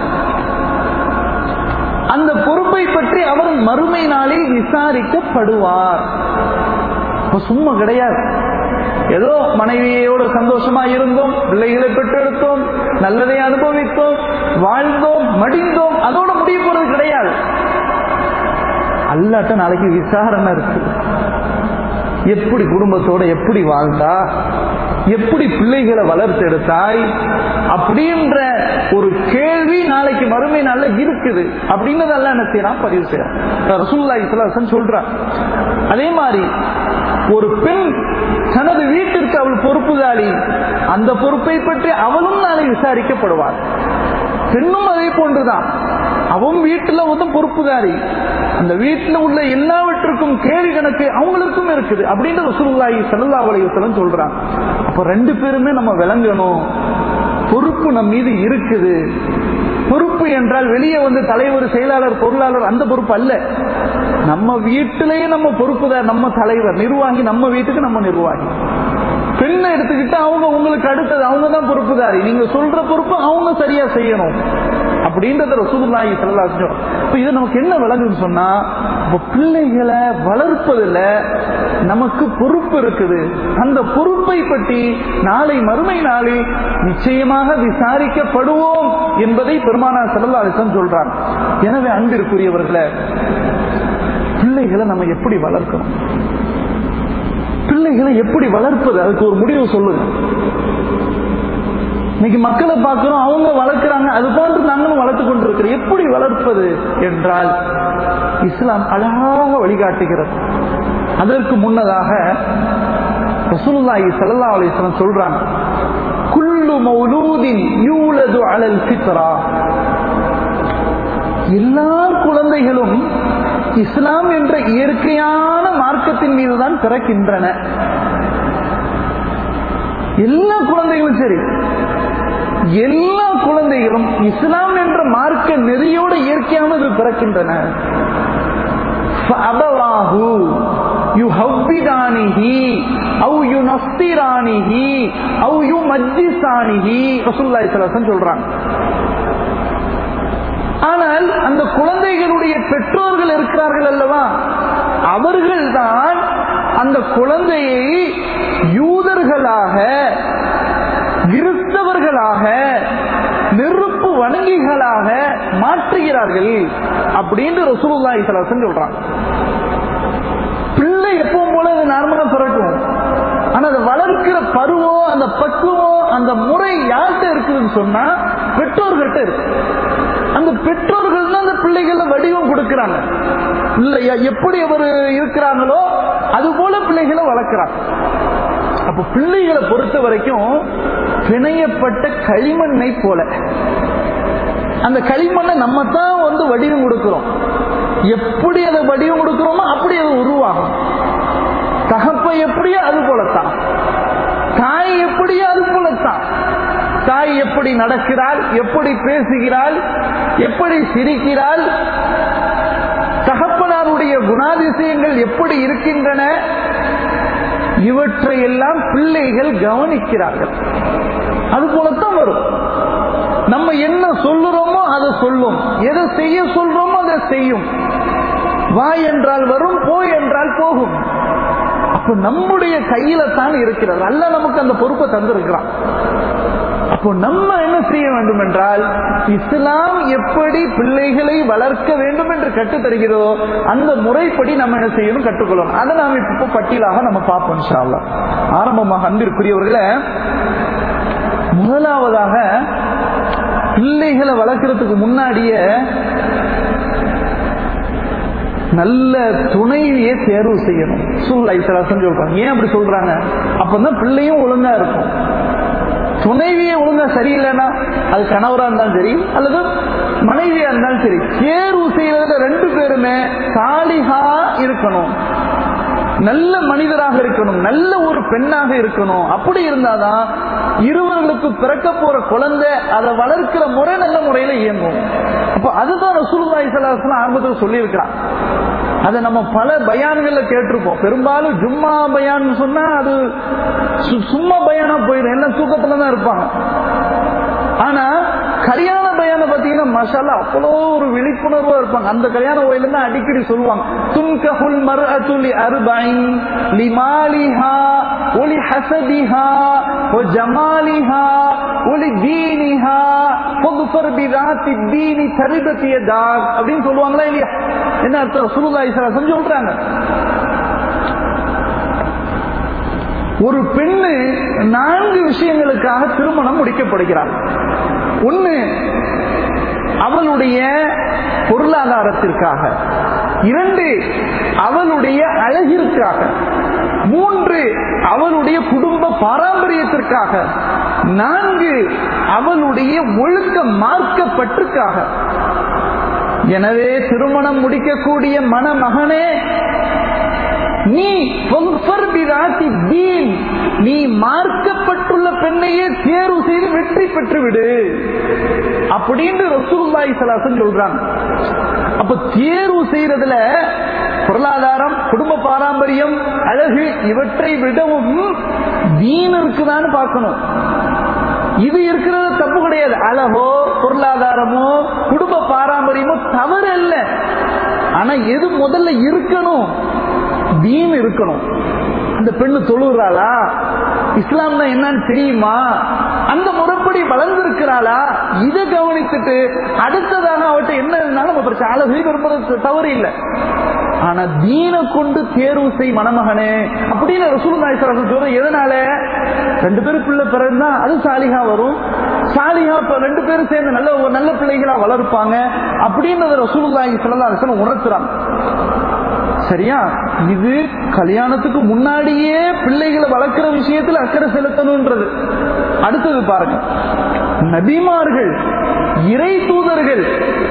Speaker 2: அந்த பொறுப்பை பற்றி அவர் மறுமை நாளில் விசாரிக்கப்படுவார் சும்மா கிடையாது ஏதோ மனைவியோடு சந்தோஷமா இருந்தோம் பிள்ளைகளை பெற்றெடுத்தோம் நல்லதை அனுபவித்தோம் வாழ்ந்தோம் மடிந்தோம் அதோட முடிய போறது கிடையாது அல்லாட்ட நாளைக்கு விசாரணை இருக்கு எப்படி குடும்பத்தோட எப்படி வாழ்ந்தா எப்படி பிள்ளைகளை வளர்த்தெடுத்தாய் அப்படின்ற ஒரு கேள்வி நாளைக்கு மறுமை நாள்ல இருக்குது அப்படின்றது அல்ல என்ன செய்யறான் பதிவு செய்யறான் ரசூல்லா இஸ்லாசன் சொல்றான் அதே மாதிரி ஒரு பெண் தனது வீட்டிற்கு அவள் பொறுப்புதாளி அந்த பொறுப்பை பற்றி அவளும் நாளை விசாரிக்கப்படுவாள் பெண்ணும் அதே போன்றுதான் அவன் வீட்டுல வந்து பொறுப்புதாரி அந்த வீட்டுல உள்ள எல்லாவற்றுக்கும் கேள்வி கணக்கு அவங்களுக்கும் இருக்குது அப்படின்னு ரசூலுல்லாஹி ஸல்லல்லாஹு அலைஹி வஸல்லம் சொல்றாங்க அப்ப ரெண்டு பேருமே நம்ம விளங்கணும் பொறுப்பு நம் மீது இருக்குது பொறுப்பு என்றால் வெளியே வந்து தலைவர் செயலாளர் பொருளாளர் அந்த பொறுப்பு அல்ல நம்ம வீட்டிலேயே நம்ம பொறுப்புதான் நம்ம தலைவர் நிர்வாகி நம்ம வீட்டுக்கு நம்ம நிர்வாகி பெண்ணை எடுத்துக்கிட்டு அவங்க உங்களுக்கு அடுத்தது அவங்க தான் பொறுப்புதாரி நீங்க சொல்ற பொறுப்பு அவங்க சரியா செய்யணும் அப்படின்றத ரசூலுல்லாஹி ஸல்லல்லாஹு அலைஹி வஸல்லம் இப்ப இது நமக்கு என்ன விளங்குன்னு சொன்னா இப்ப பிள்ளைகளை வளர்ப்பதுல நமக்கு பொறுப்பு இருக்குது அந்த பொறுப்பை பற்றி நாளை மறுமை நாளில் நிச்சயமாக விசாரிக்கப்படுவோம் என்பதை பெருமானார் ஸல்லல்லாஹு அலைஹி வஸல்லம் சொல்றாங்க எனவே அன்பிற்குரியவர்களே பிள்ளைகளை நம்ம எப்படி வளர்க்கணும் பிள்ளைகளை எப்படி வளர்ப்பது அதுக்கு ஒரு முடிவு சொல்லுங்க இன்னைக்கு மக்களை பார்க்கிறோம் அவங்க வளர்க்கிறாங்க அது போன்று நாங்களும் வளர்த்து கொண்டிருக்கிறோம் எப்படி வளர்ப்பது என்றால் இஸ்லாம் அழகாக வழிகாட்டுகிறது அதற்கு முன்னதாக ரசூலுல்லாஹி ஸல்லல்லாஹு அலைஹி வஸல்லம் சொல்றாங்க குல்லு மௌலூதின் யூலது அலல் ஃபித்ரா எல்லா குழந்தைகளும் இஸ்லாம் என்ற இயற்கையான மார்க்கத்தின் மீதுதான் பிறக்கின்றன எல்லா குழந்தைகளும் சரி எல்லா குழந்தைகளும் இஸ்லாம் என்ற மார்க்க நெறியோடு இயற்கையானது பிறக்கின்றன فأبواه يهودانه أو ينصرانه أو يمجسانه رسول الله صلى الله عليه وسلم சொல்றாங்க அந்த குழந்தைகளுடைய பெற்றோர்கள் இருக்கிறார்கள் அல்லவா அவர்கள்தான் அந்த குழந்தையை யூதர்களாக கிறிஸ்தவர்களாக நெருப்பு வணங்கிகளாக மாற்றுகிறார்கள் அப்படின்னு ரசூலுல்லாஹி ஸல்லல்லாஹு சொல்றாங்க பிள்ளை எப்பவும் போல அது நார்மலா பிறக்கும் ஆனா அதை வளர்க்கிற பருவம் அந்த பக்குவம் அந்த முறை யார்கிட்ட இருக்குதுன்னு சொன்னா பெற்றோர்கிட்ட இருக்கு அந்த பெற்றோர்கள் தான் அந்த பிள்ளைகள வடிவம் கொடுக்கிறாங்க இல்லையா எப்படி அவர் இருக்கிறாங்களோ அது போல பிள்ளைகளை வளர்க்கிறாங்க அப்ப பிள்ளைகளை பொறுத்த வரைக்கும் பிணையப்பட்ட களிமண்ணை போல அந்த களிமண்ணை நம்ம தான் வந்து வடிவம் கொடுக்கிறோம் எப்படி அதை வடிவம் கொடுக்கிறோமோ அப்படி அது உருவாகும் தகப்ப எப்படியோ அது போலத்தான் தாய் எப்படியோ அது போலத்தான் தாய் எப்படி நடக்கிறாள் எப்படி பேசுகிறாள் எப்படி சிரிக்கிறாள் தகப்பனாருடைய குணாதிசயங்கள் எப்படி இருக்கின்றன இவற்றையெல்லாம் பிள்ளைகள் கவனிக்கிறார்கள் அது போலத்தான் வரும் நம்ம என்ன சொல்லுறோமோ அதை சொல்லும் எதை செய்ய சொல்றோமோ அதை செய்யும் வா என்றால் வரும் போ என்றால் போகும் அப்ப நம்முடைய கையில தான் இருக்கிறது அல்ல நமக்கு அந்த பொறுப்பை தந்திருக்கிறான் அப்போ நம்ம என்ன செய்ய வேண்டும் என்றால் இஸ்லாம் எப்படி பிள்ளைகளை வளர்க்க வேண்டும் என்று கற்றுத் தருகிறதோ அந்த முறைப்படி நம்ம என்ன செய்யணும் கற்றுக்கொள்ளணும் அதை நாம் இப்போ பட்டியலாக நம்ம பார்ப்போம் இன்ஷா அல்லாஹ். ஆரம்பமாக அன்பிற்குரியவர்களே முதலாவதாக பிள்ளைகளை வளர்க்கறதுக்கு முன்னாடியே நல்ல துணைவியை தேர்வு செய்யணும் சூழ்நிலை சொல்றாங்க ஏன் அப்படி சொல்றாங்க அப்பதான் பிள்ளையும் ஒழுங்கா இருக்கும் துணைவியே ஒழுங்கா சரியில்லைன்னா அது கணவரா இருந்தாலும் சரி அல்லது மனைவியா இருந்தாலும் சரி தேர்வு செய்யறதுல ரெண்டு பேருமே சாலிகா இருக்கணும் நல்ல மனிதராக இருக்கணும் நல்ல ஒரு பெண்ணாக இருக்கணும் அப்படி இருந்தாதான் இருவர்களுக்கு பிறக்க போற குழந்தை அதை வளர்க்கிற முறை நல்ல முறையில இயங்கும் அப்ப அதுதான் ரசூலுல்லாஹி ஸல்லல்லாஹு அலைஹி வஸல்லம் ஆரம்பத்தில் சொல்லி இருக்கிறான் அதை நம்ம பல பயான்கள்ல கேட்டிருப்போம் பெரும்பாலும் ஜும்மா பயான் சொன்னா அது சு- சும்மா பயானா போயிடும் எல்லாம் தூக்கத்துல தான் இருப்பாங்க ஆனா கல்யாண பயான பாத்தீங்கன்னா மசாலா அவ்வளோ ஒரு விழிப்புணர்வா இருப்பாங்க அந்த கல்யாண கோயில தான் அடிக்கடி சொல்லுவாங்க துன்கஹுல் மர்அத்துலி அர்பைன் லிமாலிஹா ஒலி ஹசதிஹா ஒ ஜமாலிஹா ஒலி தீனிஹா பொதுஃபர் பிதாத்தி தீனி தரிபத்திய தாக் அப்படின்னு சொல்லுவாங்களா இல்லையா என்ன அர்த்தம் சுருதாய் செஞ்சு சொல்றாங்க ஒரு பெண்ணு நான்கு விஷயங்களுக்காக திருமணம் முடிக்கப்படுகிறார் ஒண்ணு அவளுடைய பொருளாதாரத்திற்காக இரண்டு அவளுடைய அழகிற்காக மூன்று அவளுடைய குடும்ப பாரம்பரியத்திற்காக நான்கு அவளுடைய ஒழுக்க மார்க்கப்பற்றுக்காக எனவே திருமணம் முடிக்கக்கூடிய மணமகனே நீ ஃபக்ஃபர் பிதாத்தி தீன். நீ மார்க்கப்பட்டுள்ள பெண்ணையே தேர்வு செய்து வெற்றி பெற்று விடு அப்படின்னு ரசூலுல்லாஹி ஸல்லல்லாஹு சொல்றாங்க அப்ப தேர்வு செய்யறதுல பொருளாதாரம் குடும்ப பாரம்பரியம் அழகு இவற்றை விடவும் தீன் இருக்குதான்னு பார்க்கணும் இது இருக்கிறது தப்பு கிடையாது அழகோ பொருளாதாரமோ குடும்ப பாரம்பரியமோ தவறு அல்ல ஆனா எது முதல்ல இருக்கணும் தீன் இருக்கணும் அந்த பெண்ணு தொழுகிறாளா இஸ்லாம்னா என்னன்னு தெரியுமா அந்த முறைப்படி வளர்ந்திருக்கிறாளா இதை கவனித்துட்டு அடுத்ததாக அவட்ட என்ன இருந்தாலும் நம்ம பிரச்சனை அழகு விரும்புறது தவறு இல்லை ஆனா தீனை கொண்டு தேர்வு செய் மணமகனே அப்படின்னு ரசூலுல்லாஹி ஸல்லல்லாஹு அலைஹி வஸல்லம் எதனால ரெண்டு பேரும் பிள்ளை பிறந்தா அது சாலிகா வரும் சாலிகா இப்ப ரெண்டு பேரும் சேர்ந்து நல்ல ஒரு நல்ல பிள்ளைகளா வளர்ப்பாங்க அப்படின்றத ரசூலுல்லாஹி ஸல்லல்லாஹு அலைஹி வஸல்லம் உணர்த்துறாங்க சரியா இது கல்யாணத்துக்கு முன்னாடியே பிள்ளைகளை வளர்க்கிற விஷயத்துல அக்கறை செலுத்தணும்ன்றது அடுத்தது பாருங்க நபிமார்கள் இறை தூதர்கள்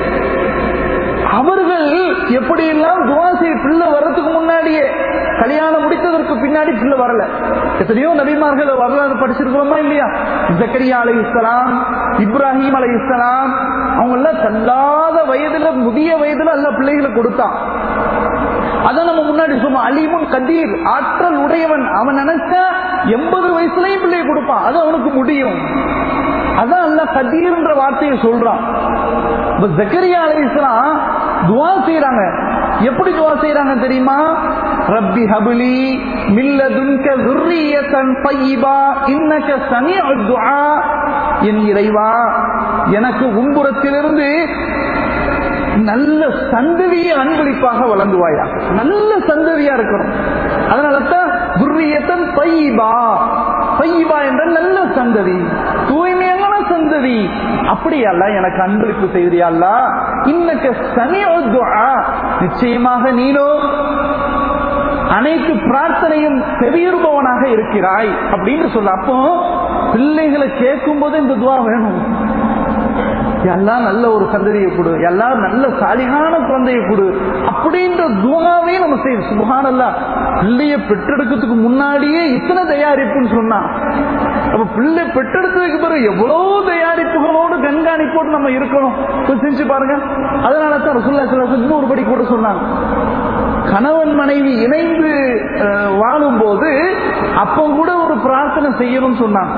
Speaker 2: அவர்கள் எப்படியெல்லாம் துவா செய்ய பிள்ளை வர்றதுக்கு முன்னாடியே கல்யாணம் முடித்ததற்கு பின்னாடி பிள்ளை வரல எத்தனையோ நபிமார்கள் வரலாறு படிச்சிருக்கிறோமா இல்லையா ஜக்கரியா அலை இஸ்லாம் இப்ராஹிம் அலை இஸ்லாம் அவங்க எல்லாம் தள்ளாத வயதுல முதிய வயதுல அல்ல பிள்ளைகளை கொடுத்தான் அதான் நம்ம முன்னாடி சொன்னோம் அலிமுன் கதீர் ஆற்றல் உடையவன் அவன் நினைச்சா எண்பது வயசுலயும் பிள்ளையை கொடுப்பான் அது அவனுக்கு முடியும் அதான் அல்ல கதீர்ன்ற வார்த்தையை சொல்றான் இப்ப ஜக்கரியா அலைஹிஸ்ஸலாம் துவா செய்றாங்க எப்படி துவா செய்றாங்க தெரியுமா ரப்பி ஹபிலி மில்லதுன்க ذُرِّيَّةً طَيِّبًا إِنَّكَ سَمِيعُ الدُّعَاء என் இறைவா எனக்கு உன்புறத்திலிருந்து நல்ல சந்ததியை அன்பளிப்பாக வழங்குவாயா நல்ல சந்ததியா இருக்கணும் அதனால தான் துர்ரியத்தன் பையபா பையபா என்ற நல்ல சந்ததி தூய்மையான சந்ததி அப்படியல்ல எனக்கு அன்பளிப்பு செய்தியல்ல இன்னக்கு சமீப நிச்சயமாக நீனோ அனைத்து பிரார்த்தனையும் செவியுறுபவனாக இருக்கிறாய் அப்படின்னு சொல்ல அப்போ பிள்ளைகளை கேட்கும் போது இந்த துவா வேணும் எல்லாம் நல்ல ஒரு சந்ததியை கொடு எல்லாம் நல்ல சாலிகான குழந்தையை கொடு அப்படின்ற துவாவே நம்ம செய்யும் சுபகானல்ல பிள்ளைய பெற்றெடுக்கிறதுக்கு முன்னாடியே இத்தனை தயாரிப்புன்னு சொன்னா அப்ப பிள்ளை பெற்றெடுத்ததுக்கு பிறகு எவ்வளவு தயாரிப்புகளோடு கண்காணிப்போடு நம்ம இருக்கணும் கொஞ்சம் செஞ்சு பாருங்க அதனால தான் ரசுல்லா சிலர் இன்னொரு படி கூட சொன்னாங்க கணவன் மனைவி இணைந்து அஹ், வாழும்போது அப்போ கூட ஒரு பிரார்த்தனை செய்யணும்னு சொன்னாங்க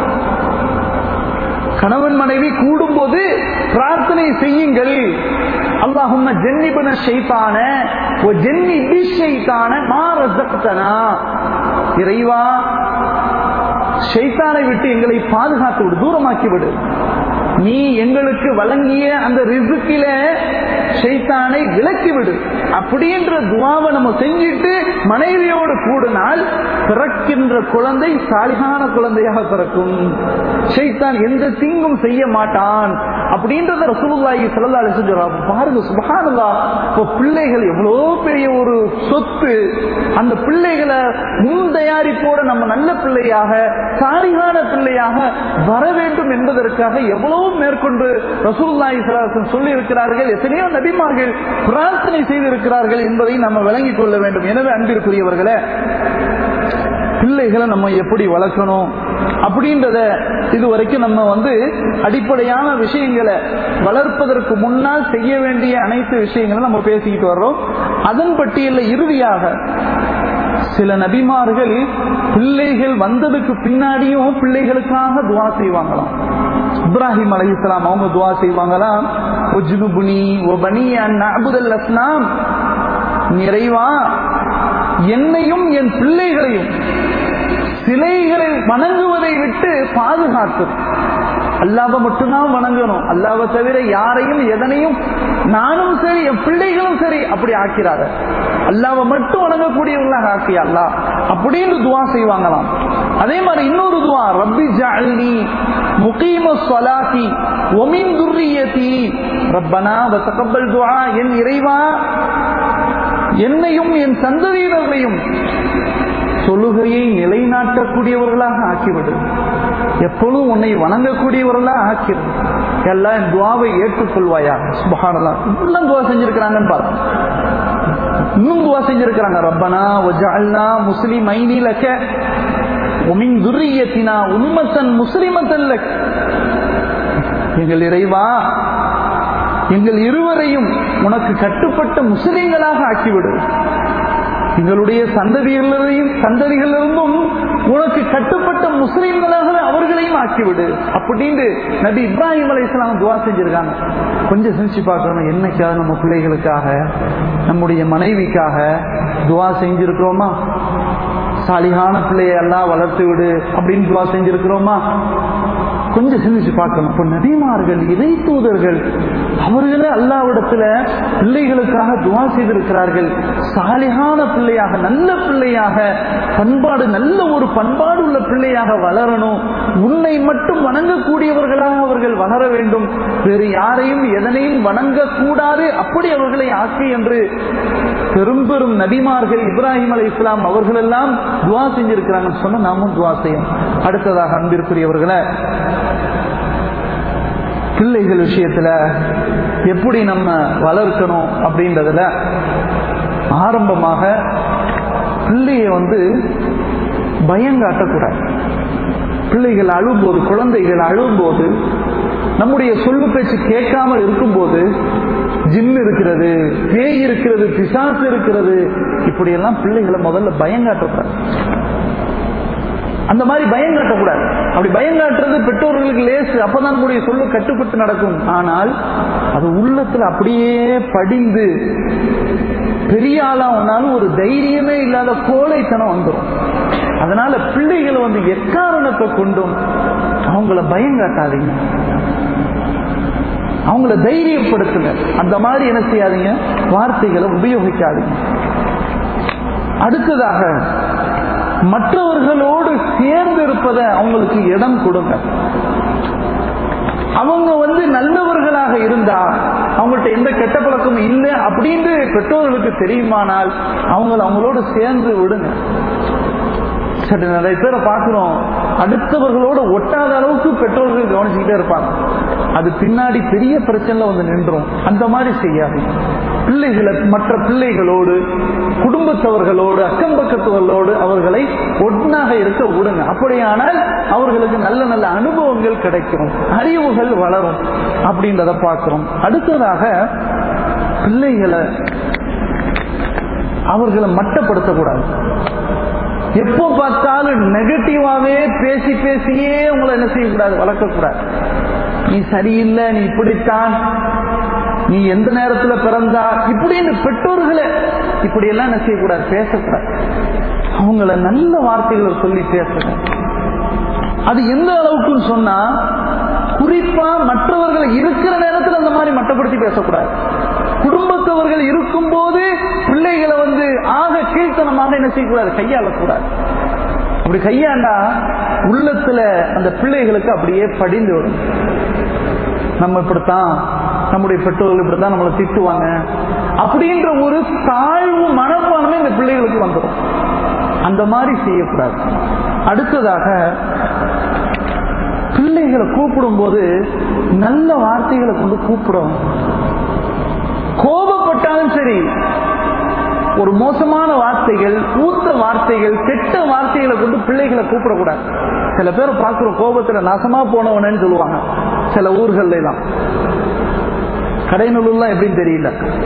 Speaker 2: கணவன் மனைவி கூடும்போது பிரார்த்தனை செய்யுங்கள் அல்லாஹும்ம ஜென்னிபன ஷைத்தான ஓ ஜென்னி ஷைத்தான மாரசக்தனா இறைவா ஷைத்தானை விட்டு எங்களை பாதுகாத்து விடு தூரமாக்கி விடு நீ எங்களுக்கு வழங்கிய அந்த ரிசுக்கில ஷைத்தானை விலக்கி விடு அப்படின்ற துவாவை நம்ம செஞ்சுட்டு மனைவியோடு கூடினால் பிறக்கின்ற குழந்தை சாலிகான குழந்தையாக பிறக்கும் ஷைத்தான் எந்த தீங்கும் செய்ய மாட்டான் அப்படின்றத ரசூலுல்லாஹி ஸல்லல்லாஹு அலைஹி வஸல்லம் பாருங்க சுப்ஹானல்லாஹ் இப்போ பிள்ளைகள் எவ்வளோ பெரிய ஒரு சொத்து அந்த பிள்ளைகளை முன் தயாரிப்போட நம்ம நல்ல பிள்ளையாக சாலிகான பிள்ளையாக வர வேண்டும் என்பதற்காக எவ்வளவு மேற்கொண்டு ரசூலுல்லாஹி ஸல்லல்லாஹு அலைஹி வஸல்லம் சொல்லி இருக்கிறார்கள் எத்தனையோ நபிமார்கள் பிரார்த்தனை செய்திருக்கிறார்கள் என்பதை நம்ம விளங்கிக் கொள்ள வேண்டும் எனவே அன்பிற்குரியவர்களே பிள்ளைகளை நம்ம எப்படி வளர்க்கணும் அப்படின்றத இது வரைக்கும் நம்ம வந்து அடிப்படையான விஷயங்களை வளர்ப்பதற்கு முன்னால் செய்ய வேண்டிய அனைத்து விஷயங்களும் நம்ம பேசிக்கிட்டு வர்றோம் அதன் பட்டியலில் இறுதியாக சில நபிமார்கள் பிள்ளைகள் வந்ததுக்கு பின்னாடியும் பிள்ளைகளுக்காக துவா செய்வாங்களாம் இப்ராஹிம் அலைஹிஸ்ஸலாம் அவங்க துவா செய்வாங்களாம் உஜ்னுபுனி ஒபனி அன் அஸ்லாம் நிறைவா என்னையும் என் பிள்ளைகளையும் சிலைகளை வணங்குவதை விட்டு பாதுகாத்து அல்லாவை மட்டும்தான் வணங்கணும் அல்லாவை தவிர யாரையும் எதனையும் நானும் சரி என் பிள்ளைகளும் சரி அப்படி ஆக்கிறாரு அல்லாவை மட்டும் வணங்கக்கூடியவர்களாக ஆக்கி அல்லா அப்படின்னு துவா செய்வாங்களாம் அதே மாதிரி இன்னொரு துவா ரப்பி ஜஅல்னி முகீம ஸலாத்தி வமின் துர்ரியதி ரப்பனா வதகப்பல் துஆ என் இறைவா என்னையும் என் சந்ததியினர்களையும் தொழுகையை நிலைநாட்டக்கூடியவர்களாக ஆக்கிவிடு எப்பொழுதும் உன்னை வணங்கக்கூடியவர்களாக ஆக்கிடு எல்லாம் என் துவாவை ஏற்றுக்கொள்வாயா சுபஹானல்லா இன்னும் துவா செஞ்சிருக்கிறாங்கன்னு பாருங்க இன்னும் துவா செஞ்சிருக்கிறாங்க ரப்பனா வஜஅல்னா முஸ்லிமைனி லக உமின் துர்ரியத்தினா உம்மத்தன் முஸ்லிமத்தன் லக் எங்கள் இறைவா எங்கள் இருவரையும் உனக்கு கட்டுப்பட்ட முஸ்லிம்களாக ஆக்கிவிடு எங்களுடைய சந்ததிகளிலும் சந்ததிகளிலிருந்தும் உனக்கு கட்டுப்பட்ட முஸ்லிம்களாக அவர்களையும் ஆக்கிவிடு அப்படின்னு நபி இப்ராஹிம் அலை இஸ்லாம் துவா செஞ்சிருக்காங்க கொஞ்சம் சிந்திச்சு பார்க்கணும் என்னைக்காவது நம்ம பிள்ளைகளுக்காக நம்முடைய மனைவிக்காக துவா செஞ்சிருக்கிறோமா சாலிகான பிள்ளையை எல்லாம் வளர்த்து விடு அப்படின்னு துவா செஞ்சிருக்கிறோமா கொஞ்சம் சிந்திச்சு பார்க்கணும் இப்போ நபிமார்கள் இறை தூதர்கள் அவர்களே அல்லாவிடத்துல பிள்ளைகளுக்காக துவா செய்திருக்கிறார்கள் சாலிகான பிள்ளையாக நல்ல பிள்ளையாக பண்பாடு நல்ல ஒரு பண்பாடு உள்ள பிள்ளையாக வளரணும் உன்னை மட்டும் வணங்கக்கூடியவர்களாக அவர்கள் வளர வேண்டும் வேறு யாரையும் எதனையும் வணங்கக்கூடாது அப்படி அவர்களை ஆக்கி என்று பெரும் பெரும் நபிமார்கள் இப்ராஹிம் அலை இஸ்லாம் அவர்கள் எல்லாம் துவா செஞ்சிருக்கிறாங்கன்னு சொன்னா நாமும் துவா செய்யும் அடுத்ததாக அன்பிற்குரியவர்களை பிள்ளைகள் விஷயத்துல எப்படி நம்ம வளர்க்கணும் அப்படின்றதுல ஆரம்பமாக பிள்ளைய வந்து பயங்காட்டக்கூடாது பிள்ளைகள் அழும்போது குழந்தைகள் அழும்போது நம்முடைய சொல்லு பேச்சு கேட்காமல் இருக்கும்போது ஜிம் இருக்கிறது பேய் இருக்கிறது பிசாசு இருக்கிறது இப்படியெல்லாம் பிள்ளைகளை முதல்ல பயங்காட்டக்கூடாது அந்த மாதிரி பயம் காட்டக்கூடாது அப்படி பயம் காட்டுறது பெற்றோர்களுக்கு லேசு அப்பதான் நம்முடைய சொல்லு கட்டுப்பட்டு நடக்கும் ஆனால் அது உள்ளத்துல அப்படியே படிந்து பெரிய ஆளா ஒன்னாலும் ஒரு தைரியமே இல்லாத கோழைத்தனம் வந்துடும் அதனால பிள்ளைகளை வந்து எக்காரணத்தை கொண்டும் அவங்கள பயம் காட்டாதீங்க அவங்கள தைரியப்படுத்துங்க அந்த மாதிரி என்ன செய்யாதீங்க வார்த்தைகளை உபயோகிக்காதீங்க அடுத்ததாக மற்றவர்களோடு சேர்ந்து இருப்பதை அவங்களுக்கு இடம் கொடுங்க அவங்க வந்து நல்லவர்களாக இருந்தா அவங்கள்ட்ட எந்த கெட்ட பழக்கமும் இல்லை அப்படின்னு பெற்றோர்களுக்கு தெரியுமானால் அவங்கள அவங்களோட சேர்ந்து விடுங்க சரி நிறைய பேரை பார்க்கிறோம் அடுத்தவர்களோட ஒட்டாத அளவுக்கு பெற்றோர்கள் கவனிச்சுக்கிட்டே இருப்பாங்க அது பின்னாடி பெரிய பிரச்சனை வந்து நின்றும் அந்த மாதிரி செய்யாது பிள்ளைகளை மற்ற பிள்ளைகளோடு குடும்பத்தவர்களோடு அக்கம் பக்கத்தவர்களோடு அவர்களை ஒன்னாக இருக்க விடுங்க அப்படியானால் அவர்களுக்கு நல்ல நல்ல அனுபவங்கள் கிடைக்கும் அறிவுகள் வளரும் அப்படின்றத பார்க்கிறோம் அடுத்ததாக பிள்ளைகளை அவர்களை மட்டப்படுத்தக்கூடாது எப்போ பார்த்தாலும் நெகட்டிவாவே பேசி பேசியே உங்களை என்ன செய்யக்கூடாது வளர்க்கக்கூடாது நீ சரியில்லை நீ இப்படித்தான் நீ எந்த நேரத்துல பிறந்தா இப்படின்னு பெற்றோர்களை இப்படி எல்லாம் என்ன செய்யக்கூடாது பேசக்கூடாது அவங்கள நல்ல வார்த்தைகளை சொல்லி பேசணும் அது எந்த அளவுக்குன்னு சொன்னா குறிப்பா மற்றவர்கள் இருக்கிற நேரத்தில் அந்த மாதிரி மட்டப்படுத்தி பேசக்கூடாது குடும்பத்தவர்கள் இருக்கும்போது பிள்ளைகளை வந்து ஆக கீழ்த்தனமாக என்ன செய்யக்கூடாது கையாளக்கூடாது அப்படி கையாண்டா உள்ளத்துல அந்த பிள்ளைகளுக்கு அப்படியே படிந்து விடும் நம்ம இப்படித்தான் நம்முடைய பெற்றோர்கள் இப்படித்தான் நம்மளை திட்டுவாங்க அப்படின்ற ஒரு தாழ்வு மனப்பான்மை இந்த பிள்ளைகளுக்கு வந்துடும் அந்த மாதிரி செய்யக்கூடாது அடுத்ததாக பிள்ளைகளை கூப்பிடும் போது நல்ல வார்த்தைகளை கொண்டு கூப்பிடும் கோபப்பட்டாலும் சரி ஒரு மோசமான வார்த்தைகள் ஊத்த வார்த்தைகள் கெட்ட வார்த்தைகளை கொண்டு பிள்ளைகளை கூப்பிடக்கூடாது சில பேர் பார்க்கிற கோபத்துல நாசமா போனவனு சொல்லுவாங்க சில ஊர்கள்ல எல்லாம் கடைநூல்லாம் எப்படின்னு தெரியல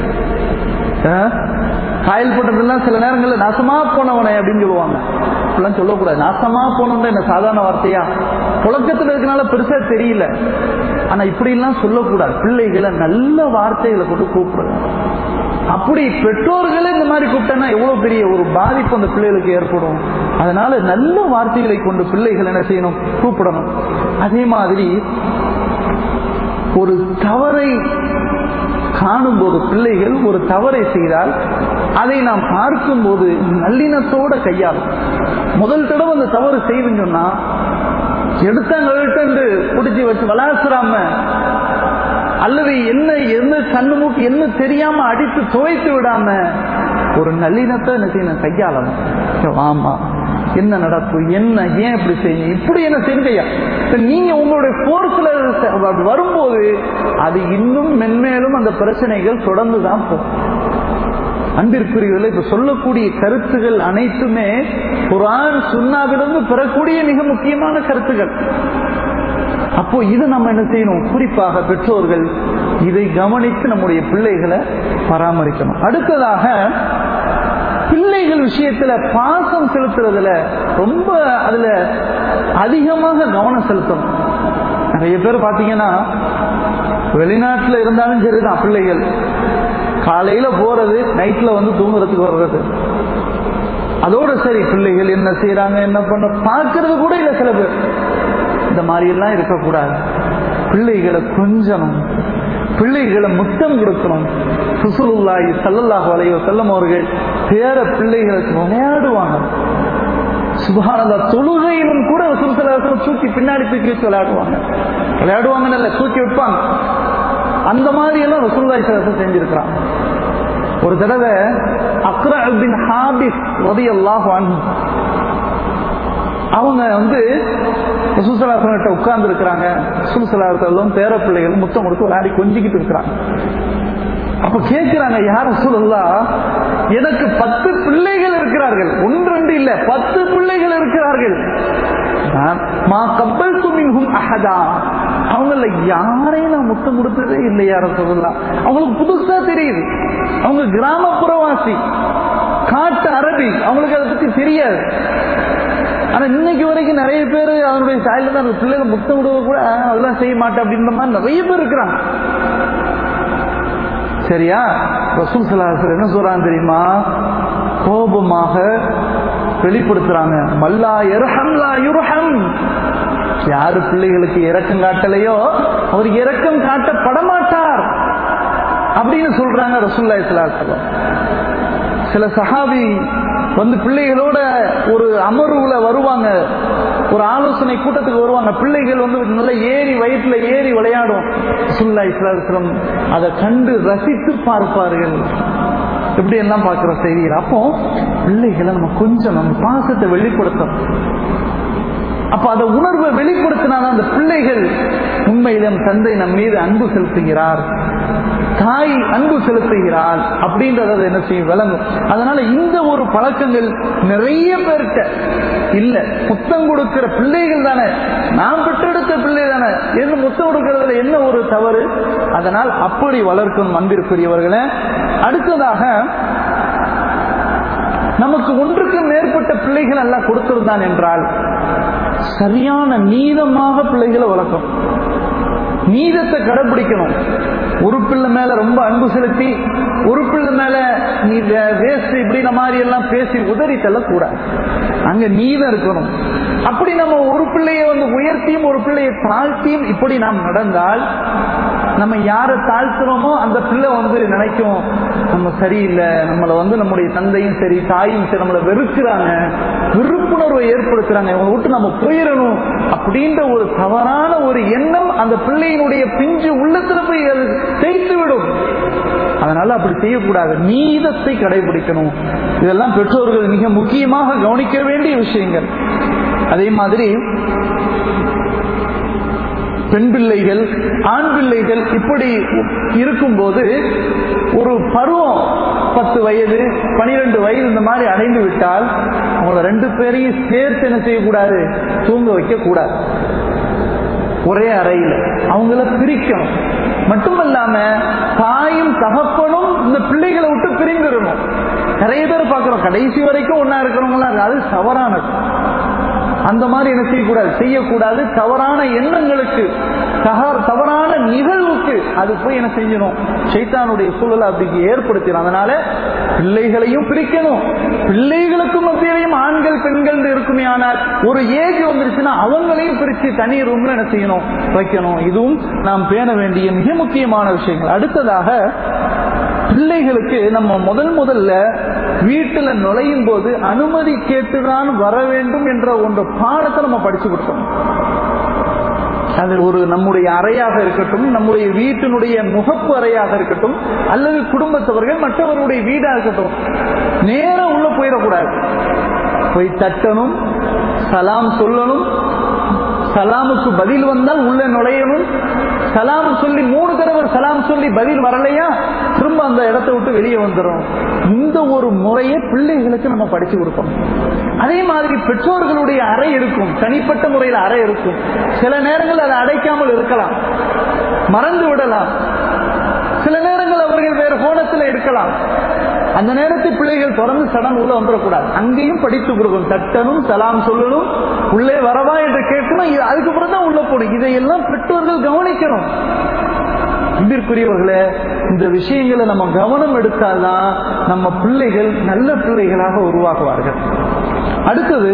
Speaker 2: காயல் போட்டதெல்லாம் சில நேரங்களில் நாசமா போனவனே அப்படின்னு சொல்லுவாங்க அப்படிலாம் சொல்லக்கூடாது நாசமா போனவன் என்ன சாதாரண வார்த்தையா புழக்கத்தில் இருக்கனால பெருசா தெரியல ஆனா இப்படி எல்லாம் சொல்லக்கூடாது பிள்ளைகளை நல்ல வார்த்தைகளை கொண்டு கூப்பிடுங்க அப்படி பெற்றோர்களே இந்த மாதிரி கூப்பிட்டா எவ்வளவு பெரிய ஒரு பாதிப்பு அந்த பிள்ளைகளுக்கு ஏற்படும் அதனால நல்ல வார்த்தைகளை கொண்டு பிள்ளைகள் என்ன செய்யணும் கூப்பிடணும் அதே மாதிரி ஒரு தவறை காணும்போது பிள்ளைகள் ஒரு தவறை செய்தால் அதை நாம் பார்க்கும்போது நல்லினத்தோட கையாளும் முதல் தடவை அந்த தவறு செய்துன்னு சொன்னா எடுத்தாங்க பிடிச்சி வச்சு விளாசுறாம அல்லது என்ன என்ன கண்ணு மூக்கு என்ன தெரியாம அடித்து துவைத்து விடாம ஒரு நல்லினத்தை என்ன செய்யணும் கையாளணும் ஆமா என்ன நடப்பு என்ன ஏன் இப்படி செய்யணும் இப்படி என்ன செய்யுங்கய்யா நீங்க உங்களுடைய போர்ஸ்ல வரும்போது அது இன்னும் மென்மேலும் அந்த பிரச்சனைகள் தொடர்ந்து தான் போகும் அன்பிற்குரியவர்கள் இப்ப சொல்லக்கூடிய கருத்துகள் அனைத்துமே குரான் சுண்ணாவிலிருந்து பெறக்கூடிய மிக முக்கியமான கருத்துகள் அப்போ இது நம்ம என்ன செய்யணும் குறிப்பாக பெற்றோர்கள் இதை கவனித்து நம்முடைய பிள்ளைகளை பராமரிக்கணும் அடுத்ததாக பிள்ளைகள் விஷயத்துல பாசம் செலுத்துறதுல ரொம்ப அதுல அதிகமாக கவனம் செலுத்தணும் நிறைய பேர் பாத்தீங்கன்னா வெளிநாட்டுல இருந்தாலும் சரிதான் பிள்ளைகள் காலையில போறது நைட்ல வந்து தூங்குறதுக்கு வர்றது அதோட சரி பிள்ளைகள் என்ன செய்யறாங்க என்ன பண்ண பார்க்கறது கூட இல்ல சில பேர் இந்த மாதிரி எல்லாம் இருக்கக்கூடாது பிள்ளைகளை கொஞ்சணும் பிள்ளைகளை முத்தம் கொடுக்கணும் சுசுலுல்லாஹி சல்லல்லாஹு அலைஹி செல்லம் அவர்கள் பேர பிள்ளைகளுக்கு விளையாடுவாங்க சுபானதா தொழுகையிலும் கூட சுறுசலாசலம் தூக்கி பின்னாடி தூக்கி வச்சு விளையாடுவாங்க விளையாடுவாங்கன்னு இல்ல தூக்கி வைப்பாங்க அந்த மாதிரி எல்லாம் ரசூல்லாய் சலாசம் செஞ்சிருக்கிறான் ஒரு தடவை அக்ரா பின் ஹாபிஸ் ரதி அல்லாஹ் அவங்க வந்து சுசலாசனத்தை உட்கார்ந்து இருக்கிறாங்க சுசலாசலும் பேர பிள்ளைகள் முத்தம் கொடுத்து விளையாடி கொஞ்சிக்கிட்டு இருக்கிறாங்க அப்ப கேட்கிறாங்க யார சொல்லலா எனக்கு பத்து பிள்ளைகள் இருக்கிறார்கள் ஒன்று ரெண்டு இல்ல பத்து பிள்ளைகள் இருக்கிறார்கள் மா கப்பல் துமின்ஹும் அஹதா அவங்கள யாரையும் நான் முத்தம் கொடுத்ததே இல்லை யார சொல்லலாம் அவங்களுக்கு புதுசா தெரியுது அவங்க கிராமப்புறவாசி காட்டு அரபி அவங்களுக்கு அதை பத்தி தெரியாது ஆனா இன்னைக்கு வரைக்கும் நிறைய பேர் அவனுடைய சாயல தான் பிள்ளைகள் முத்தம் விடுவ கூட அதெல்லாம் செய்ய மாட்டேன் அப்படின்ற மாதிரி நிறைய பேர் இருக்கிறாங்க சரியா ரசூல் சலாஹர் என்ன சொல்றாங்க தெரியுமா கோபமாக வெளிப்படுத்துறாங்க மல்லா எரஹம் லா யுர்ஹம் யாரு பிள்ளைகளுக்கு இரக்கம் காட்டலையோ அவர் இரக்கம் காட்டப்பட மாட்டார் அப்படின்னு சொல்றாங்க ரசூல்லா இஸ்லாம் சில சஹாபி வந்து பிள்ளைகளோட ஒரு அமர்வுல வருவாங்க ஒரு ஆலோசனை கூட்டத்துக்கு வருவாங்க பிள்ளைகள் வந்து நல்லா ஏறி வயிற்றுல ஏறி விளையாடும் ரசூல்லா இஸ்லாம் அதை கண்டு ரசித்து பார்ப்பார்கள் இப்படி எல்லாம் பார்க்கிற செய்திகள் அப்போ பிள்ளைகளை நம்ம கொஞ்சம் நம்ம பாசத்தை வெளிப்படுத்தணும் அப்ப அந்த உணர்வை வெளிப்படுத்தினாதான் அந்த பிள்ளைகள் உண்மையில நம் தந்தை நம் மீது அன்பு செலுத்துகிறார் தாய் அன்பு செலுத்துகிறாள் அப்படின்றத என்ன செய்யும் விளங்கும் அதனால இந்த ஒரு பழக்கங்கள் நிறைய பேர்கிட்ட இல்ல முத்தம் கொடுக்கிற பிள்ளைகள் தானே நாம் பெற்றெடுத்த பிள்ளை தானே என்று முத்தம் கொடுக்கறதுல என்ன ஒரு தவறு அதனால் அப்படி வளர்க்கும் அன்பிற்குரியவர்களே அடுத்ததாக நமக்கு ஒன்றுக்கு மேற்பட்ட பிள்ளைகள் எல்லாம் கொடுத்திருந்தான் என்றால் சரியான நீதமாக பிள்ளைகளை வளர்க்கும் நீதத்தை கடைபிடிக்கணும் ஒரு பிள்ளை மேல ரொம்ப அன்பு செலுத்தி ஒரு பிள்ளை மேல நீ வேஸ்ட் இப்படின மாதிரி எல்லாம் பேசி உதறி தள்ளக்கூடாது அங்க நீதம் இருக்கணும் அப்படி நம்ம ஒரு பிள்ளையை வந்து உயர்த்தியும் ஒரு பிள்ளையை தாழ்த்தியும் இப்படி நாம் நடந்தால் நம்ம யாரை தாழ்த்துறோமோ அந்த பிள்ளை வந்து நினைக்கும் நம்ம சரியில்லை நம்மளை வந்து நம்முடைய தந்தையும் சரி தாயும் சரி நம்மளை வெறுக்கிறாங்க விருப்புணர்வை ஏற்படுத்துறாங்க இவங்களை விட்டு நம்ம போயிடணும் அப்படின்ற ஒரு தவறான ஒரு எண்ணம் அந்த பிள்ளையினுடைய பிஞ்சு உள்ளத்துல போய் அது தேய்த்து விடும் அதனால அப்படி செய்யக்கூடாது நீதத்தை கடைபிடிக்கணும் இதெல்லாம் பெற்றோர்கள் மிக முக்கியமாக கவனிக்க வேண்டிய விஷயங்கள் அதே மாதிரி பெண் பிள்ளைகள் ஆண் பிள்ளைகள் இப்படி இருக்கும்போது ஒரு பருவம் பத்து வயது பனிரெண்டு வயது இந்த மாதிரி அடைந்து விட்டால் அவங்கள ரெண்டு பேரையும் சேர்த்து என்ன செய்யக்கூடாது தூங்க வைக்க கூடாது ஒரே அறையில் அவங்கள பிரிக்கணும் மட்டுமல்லாம தாயும் தகப்பனும் இந்த பிள்ளைகளை விட்டு பிரிந்துடணும் நிறைய பேர் பார்க்கிறோம் கடைசி வரைக்கும் ஒன்னா இருக்கிறவங்களாம் அது தவறானது அந்த மாதிரி என்ன செய்யக்கூடாது செய்யக்கூடாது தவறான எண்ணங்களுக்கு தவறான நிகழ்வுக்கு அது போய் என்ன செய்யணும் சைத்தானுடைய சூழலை அப்படி ஏற்படுத்திடும் அதனால பிள்ளைகளையும் பிரிக்கணும் பிள்ளைகளுக்கும் மத்தியிலையும் ஆண்கள் பெண்கள் இருக்குமே ஆனால் ஒரு ஏஜ் வந்துருச்சுன்னா அவங்களையும் பிரிச்சு தனி ரூம்ல என்ன செய்யணும் வைக்கணும் இதுவும் நாம் பேண வேண்டிய மிக முக்கியமான விஷயங்கள் அடுத்ததாக பிள்ளைகளுக்கு நம்ம முதல் முதல்ல வீட்டுல நுழையும் போது அனுமதி கேட்டுதான் வர வேண்டும் என்ற ஒன்று பாடத்தை நம்ம படிச்சு கொடுத்தோம் அது ஒரு நம்முடைய அறையாக இருக்கட்டும் நம்முடைய வீட்டினுடைய முகப்பு அறையாக இருக்கட்டும் அல்லது குடும்பத்தவர்கள் மற்றவர்களுடைய வீடா இருக்கட்டும் நேரம் உள்ள போயிடக்கூடாது போய் தட்டணும் சலாம் சொல்லணும் சலாமுக்கு பதில் வந்தால் உள்ள நுழையணும் சலாம் சொல்லி மூணு தடவை சலாம் சொல்லி பதில் வரலையா திரும்ப அந்த இடத்தை விட்டு வெளியே வந்துடும் இந்த ஒரு முறையை பிள்ளைகளுக்கு நம்ம படிச்சு கொடுக்கணும் அதே மாதிரி பெற்றோர்களுடைய அறை இருக்கும் தனிப்பட்ட முறையில் அறை இருக்கும் சில நேரங்கள் அதை அடைக்காமல் இருக்கலாம் மறந்து விடலாம் சில நேரங்கள் அவர்கள் வேறு கோணத்தில் இருக்கலாம் அந்த நேரத்தில் பிள்ளைகள் தொடர்ந்து சடன் உள்ள வந்துடக்கூடாது அங்கேயும் படித்து கொடுக்கணும் தட்டணும் சலாம் சொல்லணும் உள்ளே வரவா என்று கேட்கணும் அதுக்கப்புறம் தான் உள்ள போடும் இதையெல்லாம் பெற்றோர்கள் கவனிக்கணும் அன்பிற்குரியவர்களே இந்த விஷயங்களை நம்ம கவனம் எடுத்தால்தான் நம்ம பிள்ளைகள் நல்ல பிள்ளைகளாக உருவாகுவார்கள் அடுத்தது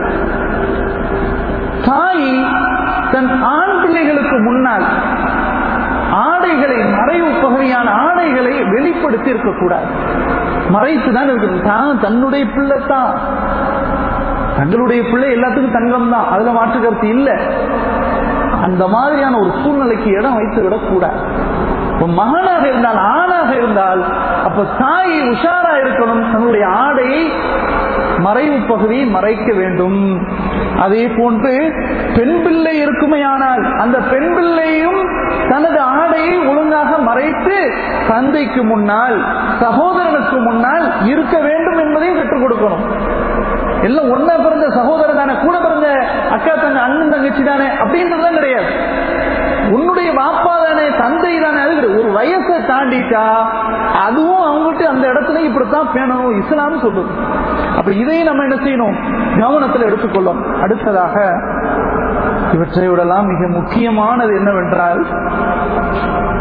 Speaker 2: தாய் தன் ஆண் பிள்ளைகளுக்கு முன்னால் ஆடைகளை மறைவு பகுதியான ஆடைகளை வெளிப்படுத்தி இருக்கக்கூடாது மறைத்து தான் இருக்குது தான் தன்னுடைய பிள்ளை தான் தங்களுடைய பிள்ளை எல்லாத்துக்கும் தங்கம் தான் அதுல மாற்று கருத்து இல்லை அந்த மாதிரியான ஒரு சூழ்நிலைக்கு இடம் வைத்து விடக்கூடாது மகனாக இருந்தால் ஆணாக இருந்தால் அப்ப தாய் உஷாரா இருக்கணும் தன்னுடைய ஆடையை மறைவு பகுதியை மறைக்க வேண்டும் அதே போன்று பெண் பிள்ளை இருக்குமே ஆனால் அந்த பெண் பிள்ளையும் தனது ஆடையை ஒழுங்காக மறைத்து தந்தைக்கு முன்னால் சகோதரனுக்கு முன்னால் இருக்க வேண்டும் என்பதையும் கற்றுக் கொடுக்கணும் எல்லாம் ஒன்னா பிறந்த சகோதரன் தானே கூட பிறந்த அக்கா தங்க அண்ணன் தங்கச்சி தானே அப்படின்றதுலாம் கிடையாது உன்னுடைய வாப்பா தானே தந்தை தானே அது ஒரு வயசை தாண்டிட்டா அதுவும் அவங்ககிட்ட அந்த இடத்துல இப்படித்தான் பேணணும் இஸ்லாம் சொல்லுது அப்ப இதையும் நம்ம என்ன செய்யணும் கவனத்தில் எடுத்துக்கொள்ளும் அடுத்ததாக இவற்றை விடலாம் மிக முக்கியமானது என்னவென்றால்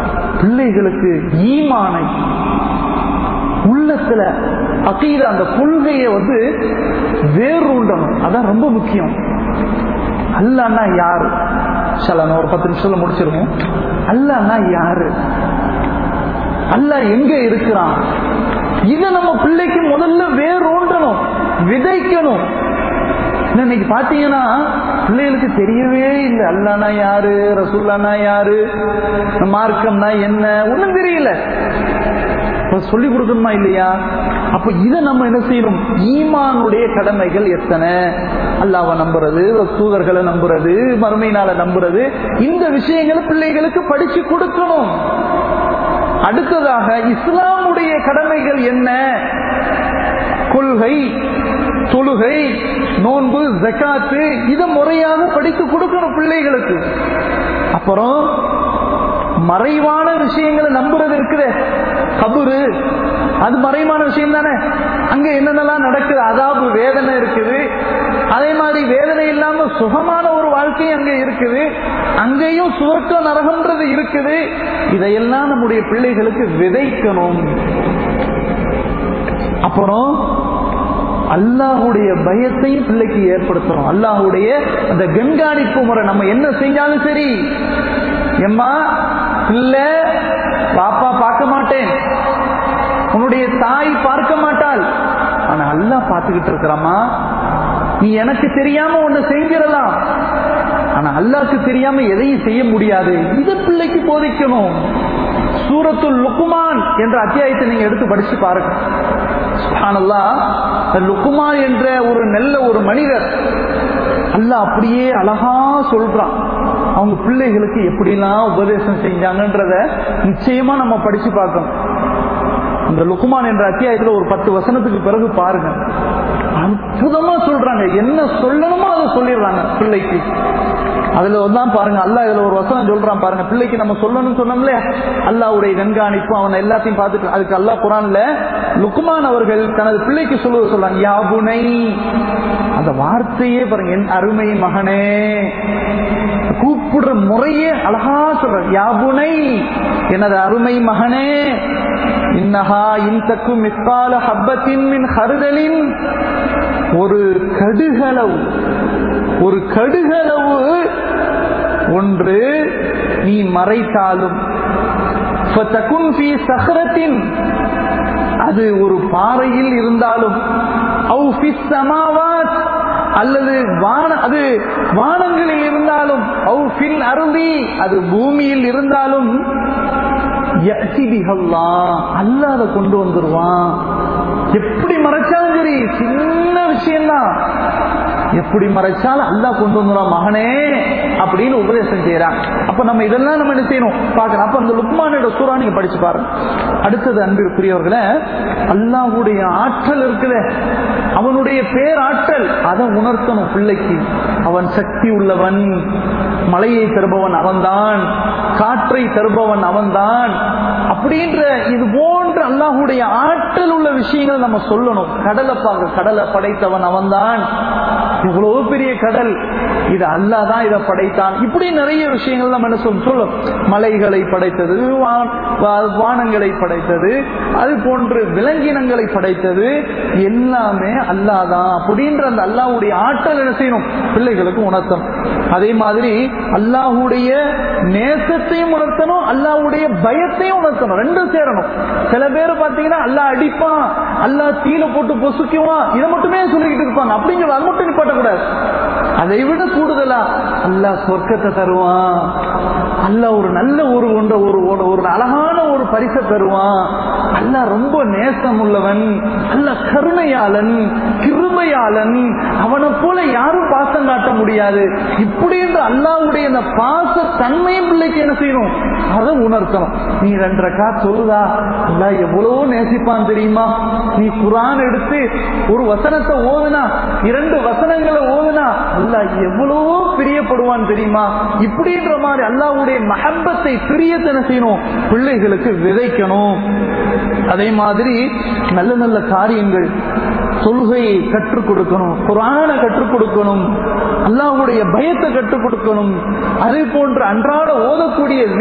Speaker 2: பிள்ளைகளுக்கு ஈமானை உள்ளத்துல அகீத அந்த கொள்கையை வந்து வேரூண்டணும் அதான் ரொம்ப முக்கியம் அல்லான்னா யாரு சல நான் ஒரு பத்து நிமிஷத்துல முடிச்சிருக்கேன் அல்லான்னா யாரு அல்லாஹ் எங்க இருக்கிறான் இதை நம்ம பிள்ளைக்கு முதல்ல வேரூண்டணும் விதைக்கணும் இன்னைக்கு பாத்தீங்கன்னா பிள்ளைகளுக்கு தெரியவே இல்லை அல்லானா யாரு ரசூல்லானா யாரு மார்க்கம்னா என்ன ஒண்ணும் தெரியல சொல்லி கொடுக்கணுமா இல்லையா அப்ப இதை நம்ம என்ன செய்யணும் ஈமானுடைய கடமைகள் எத்தனை அல்லாவை நம்புறது தூதர்களை நம்புறது மறுமையினால நம்புறது இந்த விஷயங்களை பிள்ளைகளுக்கு படிச்சு கொடுக்கணும் அடுத்ததாக இஸ்லாமுடைய கடமைகள் என்ன கொள்கை தொழுகை நோன்பு ஜக்காத்து இதை முறையாக படித்து கொடுக்கணும் பிள்ளைகளுக்கு அப்புறம் மறைவான விஷயங்களை நம்புறது இருக்குது கபுரு அது மறைவான விஷயம் தானே அங்க என்னென்னலாம் நடக்குது அதாபு வேதனை இருக்குது அதே மாதிரி வேதனை இல்லாம சுகமான ஒரு வாழ்க்கை அங்க இருக்குது அங்கேயும் சுவர்க்க நரகம்ன்றது இருக்குது இதையெல்லாம் நம்முடைய பிள்ளைகளுக்கு விதைக்கணும் அப்புறம் அல்லாஹுடைய பயத்தையும் பிள்ளைக்கு ஏற்படுத்தணும் அல்லாஹுடைய அந்த கண்காணிப்பு முறை நம்ம என்ன செஞ்சாலும் சரி எம்மா பிள்ளை பாப்பா பார்க்க மாட்டேன் உன்னுடைய தாய் பார்க்க மாட்டாள் ஆனா அல்லா பார்த்துக்கிட்டு இருக்கிறாமா நீ எனக்கு தெரியாம ஒண்ணு செஞ்சிடலாம் ஆனா அல்லாக்கு தெரியாம எதையும் செய்ய முடியாது இதை பிள்ளைக்கு போதிக்கணும் சூரத்துல் லுக்குமான் என்ற அத்தியாயத்தை நீங்க எடுத்து படிச்சு பாருங்க லுக்குமான் என்ற ஒரு நல்ல ஒரு மனிதர் அல்ல அப்படியே அழகா சொல்றான் அவங்க பிள்ளைகளுக்கு எப்படிலாம் உபதேசம் செஞ்சாங்கன்றத நிச்சயமா நம்ம படிச்சு பார்க்கணும் அந்த லுக்குமான் என்ற அத்தியாயத்துல ஒரு பத்து வசனத்துக்கு பிறகு பாருங்க அற்புதமா சொல்றாங்க என்ன சொல்லணுமோ அதை சொல்லிடுறாங்க பிள்ளைக்கு அதுல தான் பாருங்க அல்லா இதுல ஒரு வசனம் சொல்றான் பாருங்க பிள்ளைக்கு நம்ம சொல்லணும்னு சொன்னோம்ல அல்லாவுடைய கண்காணிப்பு அவன் எல்லாத்தையும் பார்த்துட்டு அதுக்கு அல்லா குரான்ல லுக்குமான் அவர்கள் தனது பிள்ளைக்கு சொல்லுவது சொல்றாங்க யாபுனை அந்த வார்த்தையே பாருங்க என் அருமை மகனே கூப்பிடுற முறையே அழகா சொல்ற யாபுனை எனது அருமை மகனே இன்னஹா இன்தக்கும் மிஸ்கால ஹப்பத்தின் மின் ஹருதலின் ஒரு கடுகளவு ஒரு கடுகளவு ஒன்று நீ மறைத்தாலும் சஹரத்தின் அது ஒரு பாறையில் இருந்தாலும் அல்லது வான அது வானங்களில் இருந்தாலும் அருந்தி அது பூமியில் இருந்தாலும் அல்லாத கொண்டு வந்துருவான் எப்படி மறைச்சாலும் சரி சின்ன விஷயம்தான் எப்படி மறைச்சாலும் அல்லா கொண்டு வந்துடும் மகனே அப்படின்னு உபதேசம் செய்யறான் அப்ப நம்ம இதெல்லாம் நம்ம என்ன செய்யணும் பார்க்கணும் அப்ப அந்த லுக்மானோட சூறா நீங்க படிச்சு பாருங்க அடுத்தது அன்பிற்குரியவர்களே அல்லாஹுடைய ஆற்றல் இருக்குது அவனுடைய பேராற்றல் அதை உணர்த்தணும் பிள்ளைக்கு அவன் சக்தி உள்ளவன் மலையை தருபவன் அவன்தான் காற்றை தருபவன் அவன்தான் அப்படின்ற இது போன்ற அல்லாஹுடைய ஆற்றல் உள்ள விஷயங்கள் நம்ம சொல்லணும் கடலை பார்க்க கடலை படைத்தவன் அவன்தான் இவ்வளவு பெரிய கடல் இது அல்லாதான் இதை படைத்தான் இப்படி நிறைய விஷயங்கள் நம்ம என்ன சொல்லும் சொல்லும் மலைகளை படைத்தது வானங்களை படைத்தது அது போன்று விலங்கினங்களை படைத்தது எல்லாமே அல்லாதான் அப்படின்ற அந்த அல்லாஹுடைய ஆற்றல் என்ன செய்யணும் பிள்ளைகளுக்கு உணர்த்தணும் அதே மாதிரி அல்லாஹுடைய நேசத்தையும் உணர்த்தணும் அல்லாஹுடைய பயத்தையும் உணர்த்தணும் ரெண்டும் சேரணும் சில பேர் பாத்தீங்கன்னா அல்லாஹ் அடிப்பான் அல்லாஹ் தீல போட்டு பொசுக்குவான் இதை மட்டுமே சொல்லிக்கிட்டு இருப்பாங்க அப்படிங்கிற அது மட்டும் நிப்பாட்டக்கூடாது அதை விட கூடுதலா அல்லாஹ் சொர்க்கத்தை தருவான் அல்லாஹ் ஒரு நல்ல ஒரு ஒன்ற ஒரு ஒரு அழகான ஒரு பரிசை தருவான் அல்லாஹ் ரொம்ப நேசம் உள்ளவன் அல்லாஹ் கருணையாளன் கிருமையாளன் அவனை போல யாரும் பாசம் காட்ட முடியாது இப்படி என்று அல்லாவுடைய அந்த பாச தன்மையும் பிள்ளைக்கு என்ன செய்யணும் அதை உணர்த்தணும் நீ ரெண்டரை கா சொல்லுதா அல்லா எவ்வளவு நேசிப்பான் தெரியுமா நீ குரான் எடுத்து ஒரு வசனத்தை ஓதுனா இரண்டு வசனங்களை ஓதுனா அல்லா எவ்வளவோ பிரியப்படுவான் தெரியுமா இப்படின்ற மாதிரி அல்லாவுடைய மஹப்பத்தை பிரியத்தை என்ன செய்யணும் பிள்ளைகளுக்கு விதைக்கணும் அதே மாதிரி நல்ல நல்ல காரியங்கள் தொழுகையை கற்றுக் கொடுக்கணும் குரான கற்றுக் கொடுக்கணும் அல்லாஹுடைய பயத்தை கற்றுக் கொடுக்கணும் அதே போன்று அன்றாட ஓதக்கூடிய விக்கிர்கள்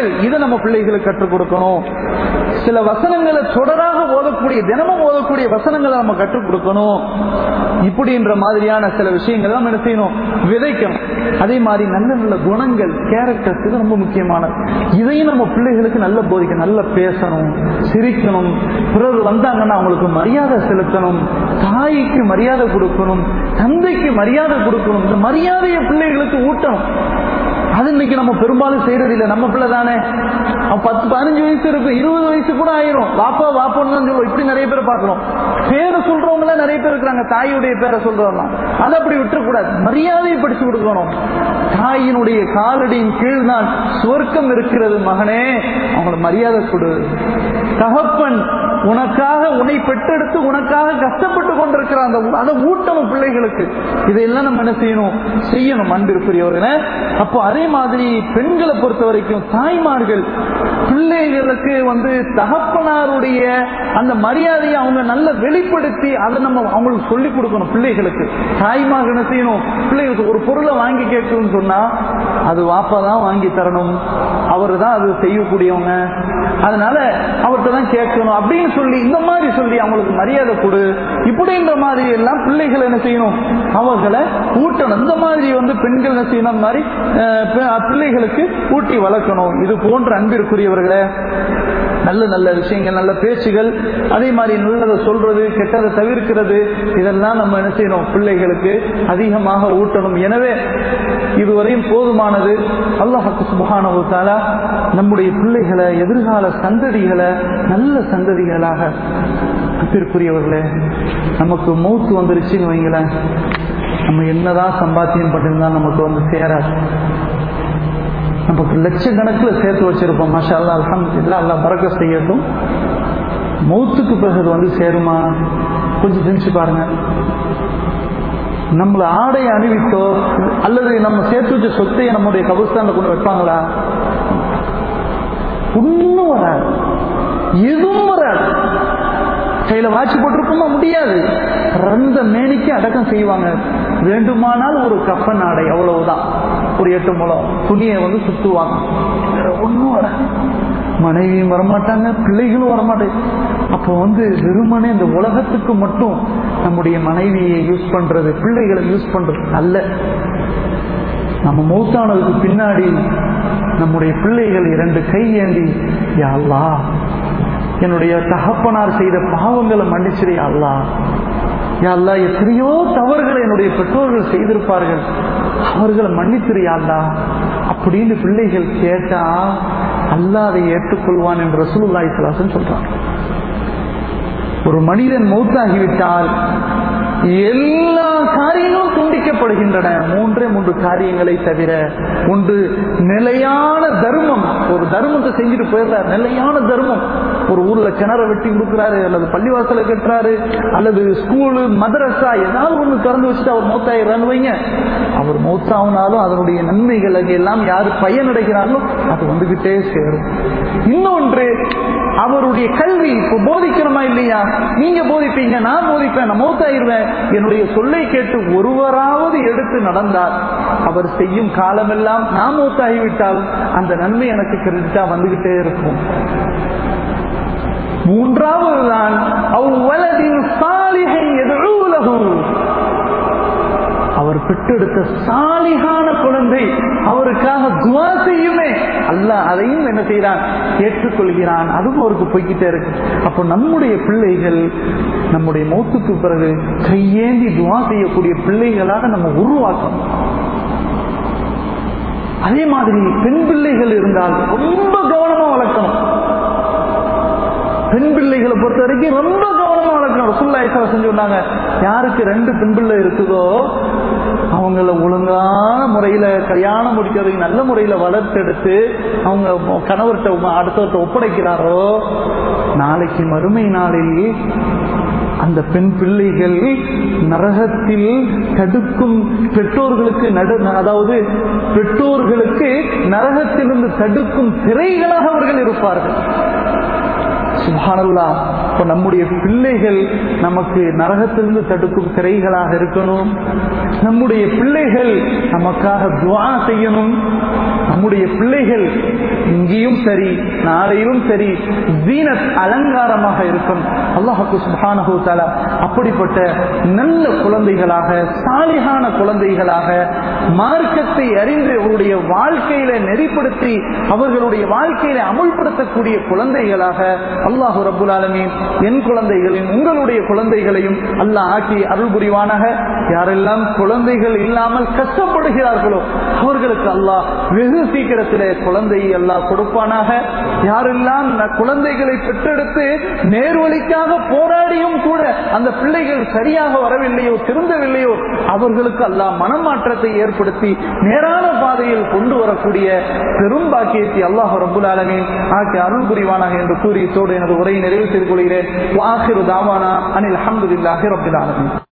Speaker 2: குணங்கள் இதை நம்ம பிள்ளைகளுக்கு கற்றுக் கொடுக்கணும் சில வசனங்களை தொடராக ஓதக்கூடிய தினமும் ஓதக்கூடிய வசனங்களை நம்ம கற்றுக் கொடுக்கணும் இப்படின்ற மாதிரியான சில விஷயங்களை நம்ம என்ன செய்யணும் விதைக்கணும் அதே மாதிரி நல்ல நல்ல குணங்கள் கேரக்டர்ஸ் இது ரொம்ப முக்கியமானது இதையும் நம்ம பிள்ளைகளுக்கு நல்ல போதிக்க நல்ல பேசணும் சிரிக்கணும் பிறகு வந்தாங்கன்னா அவங்களுக்கு மரியாதை செலுத்தணும் தாய்க்கு மரியாதை கொடுக்கணும் தந்தைக்கு மரியாதை கொடுக்கணும் இந்த மரியாதையை பிள்ளைகளுக்கு ஊட்டணும் அது இன்னைக்கு நம்ம பெரும்பாலும் செய்யறது இல்லை நம்ம பிள்ளை தானே அவன் பத்து பதினஞ்சு வயசு இருக்கும் இருபது வயசு கூட ஆயிரும் வாப்பா வாப்பான்னு தான் சொல்லுவோம் இப்படி நிறைய பேர் பார்க்கிறோம் பேரை சொல்றவங்க எல்லாம் நிறைய பேர் இருக்கிறாங்க தாயுடைய பேரை சொல்றவங்க அதை அப்படி விட்டுறக்கூடாது மரியாதையை படிச்சு கொடுக்கணும் தாயினுடைய காலடியின் கீழ் தான் சுவர்க்கம் இருக்கிறது மகனே அவங்கள மரியாதை கொடு தகப்பன் உனக்காக உன்னை பெற்றெடுத்து உனக்காக கஷ்டப்பட்டு கொண்டிருக்கிற அந்த அதை ஊட்டணும் பிள்ளைகளுக்கு இதையெல்லாம் நம்ம என்ன செய்யணும் செய்யணும் அன்பிற்குரியவர்களே அப்போ அதே மாதிரி பெண்களை பொறுத்த வரைக்கும் தாய்மார்கள் பிள்ளைகளுக்கு வந்து தகப்பனாருடைய அந்த மரியாதையை அவங்க நல்ல வெளிப்படுத்தி அதை நம்ம அவங்களுக்கு சொல்லிக் கொடுக்கணும் பிள்ளைகளுக்கு தாய்மார்கள் என்ன செய்யணும் பிள்ளைகளுக்கு ஒரு பொருளை வாங்கி கேட்கணும்னு சொன்னா அது வாப்பா தான் வாங்கி தரணும் அவரு தான் அது செய்யக்கூடியவங்க அதனால அவர்கிட்ட தான் கேட்கணும் அப்படின்னு சொல்லி இந்த மாதிரி சொல்லி அவங்களுக்கு மரியாதை கொடு இப்படின்ற மாதிரி எல்லாம் பிள்ளைகள் என்ன செய்யணும் அவர்களை ஊட்டணும் இந்த மாதிரி வந்து பெண்கள் என்ன செய்யணும் இந்த மாதிரி அஹ், பி- பிள்ளைகளுக்கு ஊட்டி வளர்க்கணும் இது போன்ற அன்பிற்குரியவர்களே நல்ல நல்ல விஷயங்கள் நல்ல பேச்சுகள் அதே மாதிரி நல்லதை சொல்றது கெட்டதை தவிர்க்கிறது இதெல்லாம் நம்ம என்ன செய்யணும் பிள்ளைகளுக்கு அதிகமாக ஊட்டணும் எனவே இதுவரையும் போதுமானது அல்லாஹுக்கு சுபஹானஹு தஆலா நம்முடைய பிள்ளைகளை எதிர்கால சந்ததிகளை நல்ல சந்ததிகளாக அன்பிற்குரியவர்களே நமக்கு மூத்து வந்துருச்சுன்னு வைங்களேன் நம்ம என்னதான் சம்பாத்தியம் பண்ணிருந்தாலும் நமக்கு வந்து சேராது நமக்கு லட்சக்கணக்கில் சேர்த்து வச்சிருப்போம் மாஷா அல்லா அல்ஹம்துலில்லாஹ் அல்லாஹ் பறக்க செய்யட்டும் மௌத்துக்கு பிறகு அது வந்து சேருமா கொஞ்சம் சிந்திச்சு பாருங்க நம்மள ஆடை அணிவித்தோ அல்லது நம்ம சேர்த்து வச்ச சொத்தையை நம்முடைய கபஸ்தான்ல கொண்டு வைப்பாங்களா ஒன்னும் வராது எதுவும் வராது கையில வாட்சி போட்டிருக்குமா முடியாது ரந்த மேனிக்கு அடக்கம் செய்வாங்க வேண்டுமானால் ஒரு கஃபன் ஆடை அவ்வளவுதான் ஒரு எட்டு முழம் துணியை வந்து சுத்துவாங்க வேற ஒண்ணும் வராது மனைவியும் வரமாட்டாங்க பிள்ளைகளும் வரமாட்டாங்க அப்போ வந்து வெறுமனே இந்த உலகத்துக்கு மட்டும் நம்முடைய மனைவியை யூஸ் பண்றது பிள்ளைகளை யூஸ் பண்றது அல்ல நம்ம மௌத்தானதுக்கு பின்னாடி நம்முடைய பிள்ளைகள் இரண்டு கை ஏந்தி யா அல்லாஹ் என்னுடைய தகப்பனார் செய்த பாவங்களை மன்னிச்சிரு யா அல்லாஹ் யா அல்லாஹ் எத்தனையோ தவறுகளை என்னுடைய பெற்றோர்கள் செய்திருப்பார்கள் அவர்களை மன்னிச்சிரு யா அல்லாஹ் அப்படின்னு பிள்ளைகள் கேட்டா அல்லாஹ் அதை ஏற்றுக்கொள்வான் என்று ரசூலுல்லாஹி ஸல்லல்லாஹு அலைஹி வஸல்லம் சொல்றாங்க ஒரு மனிதன் மௌத்தாகிவிட்டால் எல்லா காரியங்களும் துண்டிக்கப்படுகின்றன மூன்றே மூன்று காரியங்களை தவிர ஒன்று நிலையான தர்மம் ஒரு தர்மத்தை செஞ்சுட்டு போயிடுறாரு நிலையான தர்மம் ஒரு ஊர்ல கிணற வெட்டி கொடுக்குறாரு அல்லது பள்ளிவாசலை கட்டுறாரு அல்லது ஸ்கூலு மதரசா ஏதாவது ஒண்ணு திறந்து வச்சுட்டு அவர் மௌத்தாயிடுறான்னு வைங்க அவர் மௌத்தாவினாலும் அதனுடைய நன்மைகள் எல்லாம் யாரு பயனடைகிறார்களோ அது வந்துகிட்டே சேரும் இன்னொன்று அவருடைய கல்வி இப்போ போதிக்கணுமா இல்லையா நீங்க போதிப்பீங்க நான் போதிப்பேன் நான் மௌத்தாயிருவேன் என்னுடைய சொல்லை கேட்டு ஒருவராவது எடுத்து நடந்தார் அவர் செய்யும் காலமெல்லாம் நான் மூத்தாகிவிட்டால் அந்த நன்மை எனக்கு கிரெடிட்டா வந்துகிட்டே இருக்கும் மூன்றாவது தான் அவ்வளதின் சாலிகை எதிரூலகு அவர் பெற்றெடுத்த சாலிகான குழந்தை அவருக்காக துவா செய்யுமே அல்லாஹ் அதையும் என்ன செய்யறான் ஏற்றுக்கொள்கிறான் அதுவும் அவருக்கு போய்கிட்டே இருக்கு அப்போ நம்முடைய பிள்ளைகள் நம்முடைய மௌத்துக்கு பிறகு கையேந்தி துவா செய்யக்கூடிய பிள்ளைகளாக நம்ம உருவாக்கணும் அதே மாதிரி பெண் பிள்ளைகள் இருந்தால் ரொம்ப கவனமா வளர்க்கணும் பெண் பிள்ளைகளை பொறுத்த வரைக்கும் ரொம்ப கவனமா வளர்க்கணும் ரசுல்லா இசா செஞ்சுட்டாங்க யாருக்கு ரெண்டு பெண் பிள்ளை இருக்குதோ அவங்கள ஒழுங்கான முறையில கல்யாணம் முடிக்கிறதுக்கு நல்ல முறையில வளர்த்தெடுத்து அவங்க கணவர்கிட்ட அடுத்தவர்கிட்ட ஒப்படைக்கிறாரோ நாளைக்கு மறுமை நாளில் அந்த பெண் பிள்ளைகள் நரகத்தில் தடுக்கும் பெற்றோர்களுக்கு நடு அதாவது பெற்றோர்களுக்கு நரகத்திலிருந்து தடுக்கும் திரைகளாக அவர்கள் இருப்பார்கள் சுபானல்லா இப்ப நம்முடைய பிள்ளைகள் நமக்கு நரகத்திலிருந்து தடுக்கும் திரைகளாக இருக்கணும் நம்முடைய பிள்ளைகள் நமக்காக துவா செய்யணும் நம்முடைய பிள்ளைகள் இங்கேயும் சரி நாளையிலும் சரி ஜீனத் அலங்காரமாக இருக்கும் அல்லாஹு சுபானஹு தாலா அப்படிப்பட்ட நல்ல குழந்தைகளாக சாலிகான குழந்தைகளாக மார்க்கத்தை அறிந்து அவருடைய வாழ்க்கையில நெறிப்படுத்தி அவர்களுடைய வாழ்க்கையில அமுல்படுத்தக்கூடிய குழந்தைகளாக அல்லாஹு ரபுல் ஆலமீன் என் குழந்தைகளையும் உங்களுடைய குழந்தைகளையும் அல்லாஹ் ஆக்கி அருள் புரிவானாக யாரெல்லாம் குழந்தைகள் இல்லாமல் கஷ்டப்படுகிறார்களோ அவர்களுக்கு அல்லாஹ் வெகு சீக்கிரத்திலே குழந்தையை அல்லாஹ் கொடுப்பானாக யாரெல்லாம் ந- குழந்தைகளை பெற்றெடுத்து நேர்வழிக்காக போராடியும் கூட அந்த பிள்ளைகள் சரியாக வரவில்லையோ திருந்தவில்லையோ அவர்களுக்கு அல்லாஹ் மனமாற்றத்தை ஏற்படுத்தி நேரான பாதையில் கொண்டு வரக்கூடிய பெரும் பாக்கியத்தை அல்லாஹ் ரபுல் ஆலமீன் ஆக்கி அருள் புரிவானாக என்று கூறி இத்தோடு எனது உரையை நிறைவு செய்து கொள்கிறேன் வாஹிரு தாவானா அனில் அஹமதுல்லாஹி ரபுல் ஆலமீன்